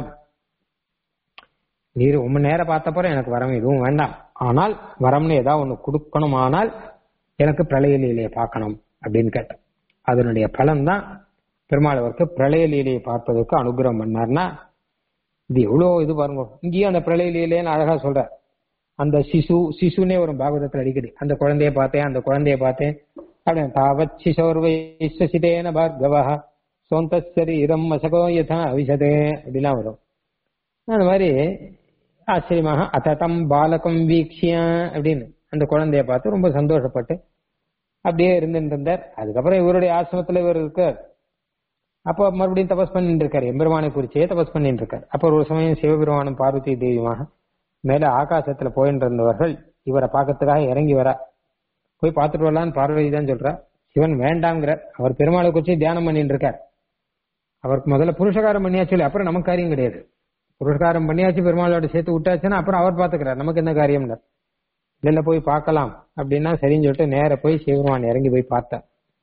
நீர் உம்ம நேரம் பார்த்தப்பறம் எனக்கு வரம் எதுவும் வேண்டாம் ஆனால் வரம்னு ஏதாவது ஒண்ணு கொடுக்கணுமானால் எனக்கு பிரளய லீலையை பார்க்கணும் அப்படின்னு கேட்டேன் அதனுடைய பலன் தான் பெருமாள் அவருக்கு பிரளய லீலையை பார்ப்பதற்கு அனுகிரகம் பண்ணார்னா இது எவ்வளவு இது பாருங்க இங்கேயும் அந்த பிரளய லீலைன்னு அழகா சொல்ற அந்த சிசு சிசுனே ஒரு பாகவதத்தில் அடிக்கடி அந்த குழந்தைய பார்த்தேன் அந்த குழந்தைய பார்த்தேன் அப்படின்னு தாவத் சிசோர்வைசிதேன பார்கவா சொந்த சரீரம் மசகோ யதா அவிசதே அப்படிலாம் வரும் அந்த மாதிரி ஆச்சரியமாக அததம் பாலகம் வீக்ஷிய அப்படின்னு அந்த குழந்தைய பார்த்து ரொம்ப சந்தோஷப்பட்டு அப்படியே இருந்துட்டு இருந்தார் அதுக்கப்புறம் இவருடைய ஆசிரமத்துல இவர் இருக்கார் அப்போ மறுபடியும் தபஸ் பண்ணிட்டு இருக்காரு எம்பெருமானை குறிச்சே தபஸ் பண்ணிட்டு இருக்கார் அப்போ ஒரு சமயம் சிவபெருமானும் பார்வதி தேவியுமாக மேல ஆகாசத்துல போயிட்டு இருந்தவர்கள் இவரை பார்க்கறதுக்காக இறங்கி வரா போய் பார்த்துட்டு வரலான்னு பார்வதி தான் சொல்றா சிவன் வேண்டாங்கிற அவர் பெருமாளை குறிச்சு தியானம் பண்ணிட்டு இருக்கார் அவருக்கு முதல்ல புருஷகாரம் பண்ணியாச்சு இல்லை அப்புறம் நமக்கு காரியம் கிடையாது புருஷகாரம் பண்ணியாச்சு பெருமாளோட சேர்த்து விட்டாச்சுன்னா அப்புறம் அவர் பாத்துக்கிறார் நமக்கு என்ன காரியம்ல இல்ல போய் பார்க்கலாம் அப்படின்னா சரின்னு சொல்லிட்டு நேர போய் சிவபெருமான் இறங்கி போய் பார்த்தார்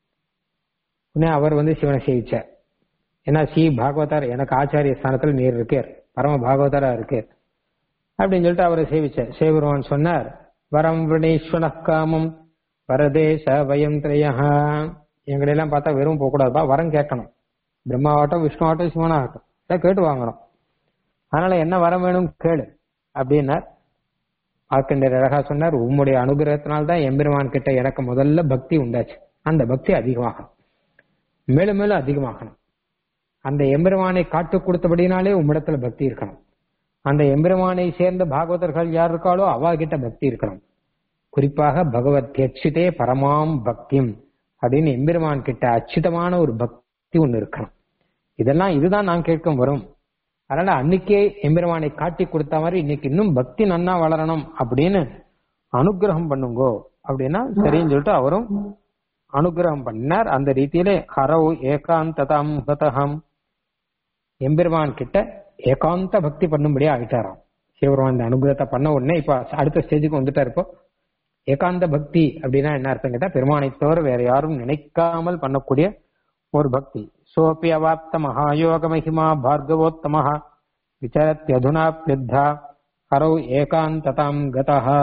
உடனே அவர் வந்து சிவனை சேவிச்சார் ஏன்னா ஸ்ரீ பாகவதார் எனக்கு ஆச்சாரிய ஸ்தானத்தில் நீர் இருக்கார் பரம பாகவதரா இருக்கு அப்படின்னு சொல்லிட்டு அவரை சேவிச்சார் சிவபெருமான் சொன்னார் வரம் விரணேஸ்வன காமம் வரதேச வயம் திரையா எங்களெல்லாம் பார்த்தா வெறும் போகக்கூடாதுப்பா வரம் கேட்கணும் பிரம்மாவாட்டம் விஷ்ணுவாட்டம் சிவனாகட்டும் இதை கேட்டு வாங்கணும் அதனால என்ன வரம் வேணும் கேளு அப்படின்னார் ஆர்கண்டர் அழகா சொன்னார் உம்முடைய அனுகிரகத்தினால்தான் எம்பெருமான் கிட்ட எனக்கு முதல்ல பக்தி உண்டாச்சு அந்த பக்தி அதிகமாகணும் மேலும் மேலும் அதிகமாகணும் அந்த எம்பெருமானை காட்டு கொடுத்தபடினாலே உம்மிடத்துல பக்தி இருக்கணும் அந்த எம்பெருமானை சேர்ந்த பாகவதர்கள் யார் இருக்காளோ அவா கிட்ட பக்தி இருக்கணும் குறிப்பாக பகவத் அச்சுதே பரமாம் பக்தியும் அப்படின்னு எம்பெருமான் கிட்ட அச்சுதமான ஒரு பக்தி ஒண்ணு இருக்கணும் இதெல்லாம் இதுதான் நான் கேட்கும் வரும் அதனால அன்னைக்கே எம்பெருமானை காட்டி கொடுத்த மாதிரி இன்னைக்கு இன்னும் பக்தி நன்னா வளரணும் அப்படின்னு அனுகிரகம் பண்ணுங்கோ அப்படின்னா சரின்னு சொல்லிட்டு அவரும் அனுகிரகம் பண்ணார் அந்த ரீதியிலே ஹரவு ஏகாந்ததாம் ஹதகம் எம்பெருமான் கிட்ட ஏகாந்த பக்தி பண்ணும்படியா ஆயிட்டாராம் சிவபெருமான் இந்த அனுகிரகத்தை பண்ண உடனே இப்ப அடுத்த ஸ்டேஜுக்கு வந்துட்டார் இப்போ ஏகாந்த பக்தி அப்படின்னா என்ன அர்த்தம் கேட்டா பெருமானை தவிர வேற யாரும் நினைக்காமல் பண்ணக்கூடிய ஒரு பக்தி சோபி அவாப்த மகாயோக மகிமா பார்கவோத்தம விசரத்யதுனாப்யுத்தா ஹரௌ ஏகாந்ததாம் கதஹா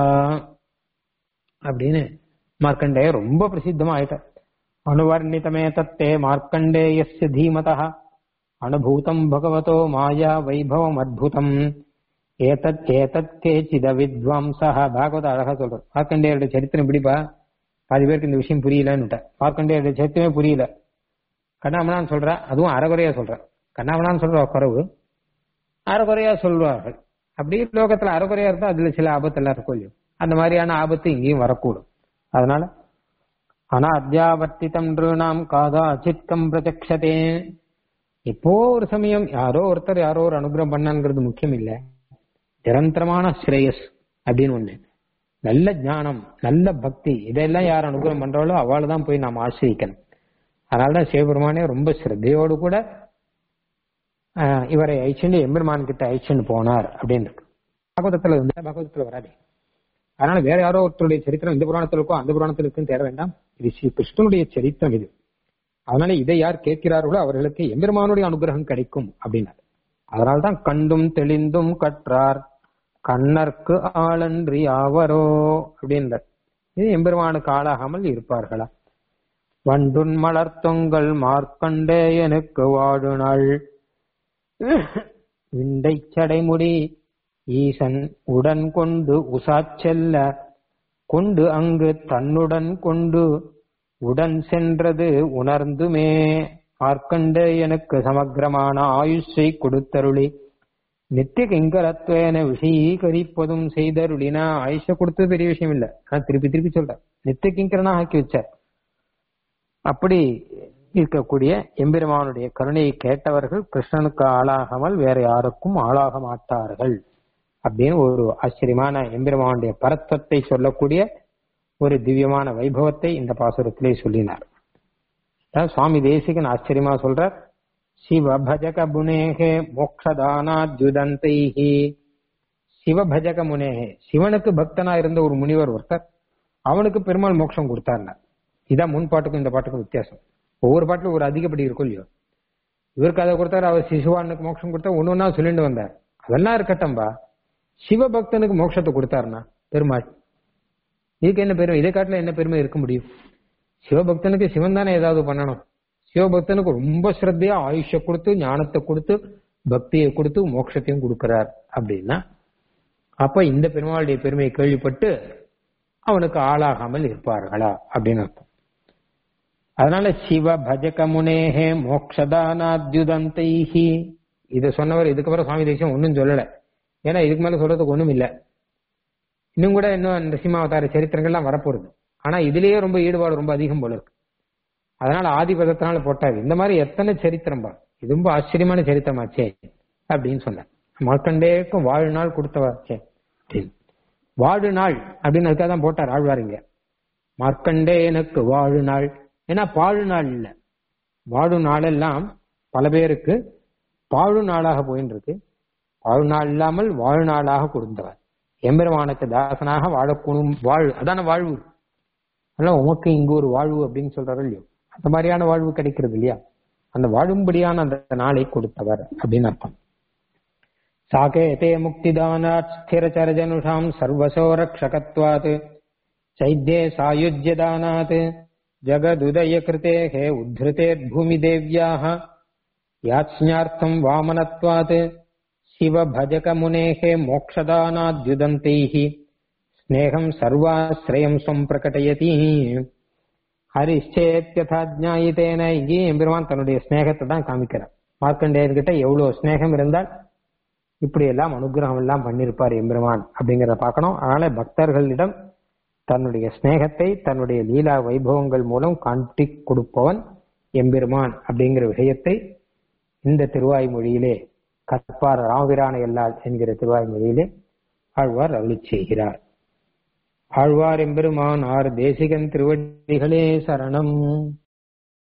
அப்படின்னு மார்க்கண்டேய ரொம்ப பிரசித்தமா ஆயிட்டார் அனுவர்ணிதமே தத்தே மார்க்கண்டேயஸ்ய தீமதः அனுபூதம் பகவதோ மாயா வைபவம் அத்புதம் ஏதத் ஏதத் கேச்சித வித்வாம்சः பாகவத அழகா சொல்றார் மார்க்கண்டேயருடைய சரித்திரம் இப்படிப்பா பாதி பேருக்கு இந்த விஷயம் புரியலன்னு மார்க்கண்டேயருடைய சரித்திரமே புரியல கண்ணாமனான்னு சொல்ற அதுவும் அறகுறையா சொல்ற கண்ணாமனான்னு சொல்ற குறவு அறகுறையா சொல்வார்கள் அப்படி லோகத்துல அறகுறையா இருந்தா அதுல சில ஆபத்து எல்லாம் இருக்கும் இல்லையோ அந்த மாதிரியான ஆபத்து இங்கேயும் வரக்கூடும் அதனால ஆனா அத்தியாவர்த்திதம் நாம் காதா அச்சித்கம் பிரதக்ஷதே எப்போ ஒரு சமயம் யாரோ ஒருத்தர் யாரோ ஒரு அனுகிரகம் பண்ணாங்கிறது முக்கியம் இல்ல நிரந்தரமான ஸ்ரேயஸ் அப்படின்னு ஒண்ணு நல்ல ஞானம் நல்ல பக்தி இதெல்லாம் யார் அனுகிரகம் பண்றாளோ அவளை தான் போய் நாம் ஆசிரிக்கணும் அதனாலதான் சிவபெருமானே ரொம்ப சிரத்தையோடு கூட ஆஹ் இவரை ஐச்சுண்டு எம்பெருமான் கிட்ட ஐச்சுண்டு போனார் அப்படின்னு இருக்கு பாகவதத்துல வந்து பாகவதத்துல வராது அதனால வேற யாரோ ஒருத்தருடைய சரித்திரம் இந்த புராணத்துல இருக்கோ அந்த புராணத்துல இருக்குன்னு தேட வேண்டாம் இது ஸ்ரீ கிருஷ்ணனுடைய சரித்திரம் இது அதனால இதை யார் கேட்கிறார்களோ அவர்களுக்கு எம்பெருமானுடைய அனுகிரகம் கிடைக்கும் அப்படின்னார் அதனால்தான் கண்டும் தெளிந்தும் கற்றார் கண்ணர்க்கு ஆளன்றி ஆவரோ அப்படின்றார் இது எம்பெருமானுக்கு ஆளாகாமல் இருப்பார்களா வண்டுன் மலர்த்தொங்கல் மார்க்கண்டே எனக்கு வாழுநாள் விண்டை சடைமுடி ஈசன் உடன் கொண்டு உசாச் செல்ல கொண்டு அங்கு தன்னுடன் கொண்டு உடன் சென்றது உணர்ந்துமே மார்க்கண்டே எனக்கு சமக்கிரமான ஆயுஷை கொடுத்தருளி நித்திய கிங்கரத்வேன விஷயீகரிப்பதும் செய்தருளினா ஆயுஷ கொடுத்தது பெரிய விஷயம் இல்ல நான் திருப்பி திருப்பி சொல்றேன் நித்திய கிங்கரனா ஆக்கி வச்சார் அப்படி இருக்கக்கூடிய எம்பெருமானுடைய கருணையை கேட்டவர்கள் கிருஷ்ணனுக்கு ஆளாகாமல் வேற யாருக்கும் ஆளாக மாட்டார்கள் அப்படின்னு ஒரு ஆச்சரியமான எம்பெருமானுடைய பரத்வத்தை சொல்லக்கூடிய ஒரு திவ்யமான வைபவத்தை இந்த பாசுரத்திலே சொல்லினார் அதாவது சுவாமி தேசிகன் ஆச்சரியமா சொல்றார் சிவ பஜக புனேகே மோக்ஷதானாத்யுதந்தைஹி சிவ பஜக முனேகே சிவனுக்கு பக்தனா இருந்த ஒரு முனிவர் ஒருத்தர் அவனுக்கு பெருமாள் மோட்சம் கொடுத்தார்னா இதான் முன் பாட்டுக்கும் இந்த பாட்டுக்கும் வித்தியாசம் ஒவ்வொரு பாட்டுல ஒரு அதிகப்படி இருக்கும் இல்லையோ இவருக்கு அதை கொடுத்தாரு அவர் சிசுவானுக்கு மோட்சம் கொடுத்தா ஒன்னு ஒன்னா சொல்லிட்டு வந்தார் அதெல்லாம் இருக்கட்டும்பா சிவபக்தனுக்கு மோட்சத்தை கொடுத்தாருனா பெருமாள் இதுக்கு என்ன பெருமை இதை காட்டுல என்ன பெருமை இருக்க முடியும் சிவபக்தனுக்கு சிவன் தானே ஏதாவது பண்ணணும் சிவபக்தனுக்கு ரொம்ப ஸ்ரத்தையா ஆயுஷ கொடுத்து ஞானத்தை கொடுத்து பக்தியை கொடுத்து மோட்சத்தையும் கொடுக்கிறார் அப்படின்னா அப்ப இந்த பெருமாளுடைய பெருமையை கேள்விப்பட்டு அவனுக்கு ஆளாகாமல் இருப்பார்களா அப்படின்னு அர்த்தம் அதனால சிவ பஜக முனேகே மோக்ஷதானாத்யுதந்தைஹி இதை சொன்னவர் இதுக்கப்புறம் சுவாமி தேசியம் ஒன்னும் சொல்லல ஏன்னா இதுக்கு மேல சொல்றதுக்கு ஒண்ணும் இல்ல இன்னும் கூட இன்னும் நரசிம்மாவதார சரித்திரங்கள்லாம் வரப்போகுது ஆனா இதுலயே ரொம்ப ஈடுபாடு ரொம்ப அதிகம் போல இருக்கு அதனால ஆதிபதத்தினால போட்டாரு இந்த மாதிரி எத்தனை சரித்திரம் பா இது ரொம்ப ஆச்சரியமான சரித்திரமாச்சே அப்படின்னு சொன்னார் மார்க்கண்டேக்கும் வாழ்நாள் கொடுத்தவாச்சே அப்படின்னு வாழு நாள் அப்படின்னு அதுக்காக தான் போட்டார் ஆழ்வாருங்க மார்க்கண்டே எனக்கு வாழு நாள் ஏன்னா பாழு நாள் இல்ல வாழு நாளெல்லாம் பல பேருக்கு பாழு நாளாக போயின்னு இருக்கு பாழு நாள் இல்லாமல் வாழ்நாளாக கொடுத்தவர் எம்பெருமானுக்கு தாசனாக வாழக்கூடும் வாழ் அதான வாழ்வு அதனால உமக்கு இங்கு ஒரு வாழ்வு அப்படின்னு சொல்றாரு இல்லையோ அந்த மாதிரியான வாழ்வு கிடைக்கிறது இல்லையா அந்த வாழும்படியான அந்த நாளை கொடுத்தவர் அப்படின்னு அர்த்தம் சாகேதே முக்திதானாத் ஸ்திரச்சரஜனுஷாம் சர்வசோ ரக்ஷகத்வாத் சைத்யே சாயுஜ்யதானாத் ஜகதுதய கிருதேஹே உத்ருதேர்பூமி தேவ்யாः யாச்ஞார்த்தம் வாமனத்வாத் சிவ பஜக முனேஹே மோக்ஷதானாத்யுதந்தைः ஸ்நேகம் சர்வாஸ்ரயம் ஸ்வம் பிரகடயதி ஹரிச்சேத்யதா ஜாயிதேன இங்கேயும் எம்பெருமான் தன்னுடைய ஸ்நேகத்தை தான் காமிக்கிறார் மார்க்கண்டேயர்கிட்ட எவ்வளவு ஸ்நேகம் இருந்தால் இப்படி எல்லாம் அனுகிரகம் எல்லாம் பண்ணிருப்பார் எம்பெருமான் அப்படிங்கிறத பார்க்கணும் அதனால பக்தர்களிடம் தன்னுடைய ஸ்நேகத்தை தன்னுடைய லீலா வைபவங்கள் மூலம் காட்டி கொடுப்பவன் எம்பெருமான் அப்படிங்கிற விஷயத்தை இந்த திருவாய்மொழியிலே கற்பார் ராமபிரான எல்லால் என்கிற திருவாய்மொழியிலே ஆழ்வார் அருளி செய்கிறார் ஆழ்வார் எம்பெருமான் ஆர் தேசிகன் திருவடிகளே சரணம்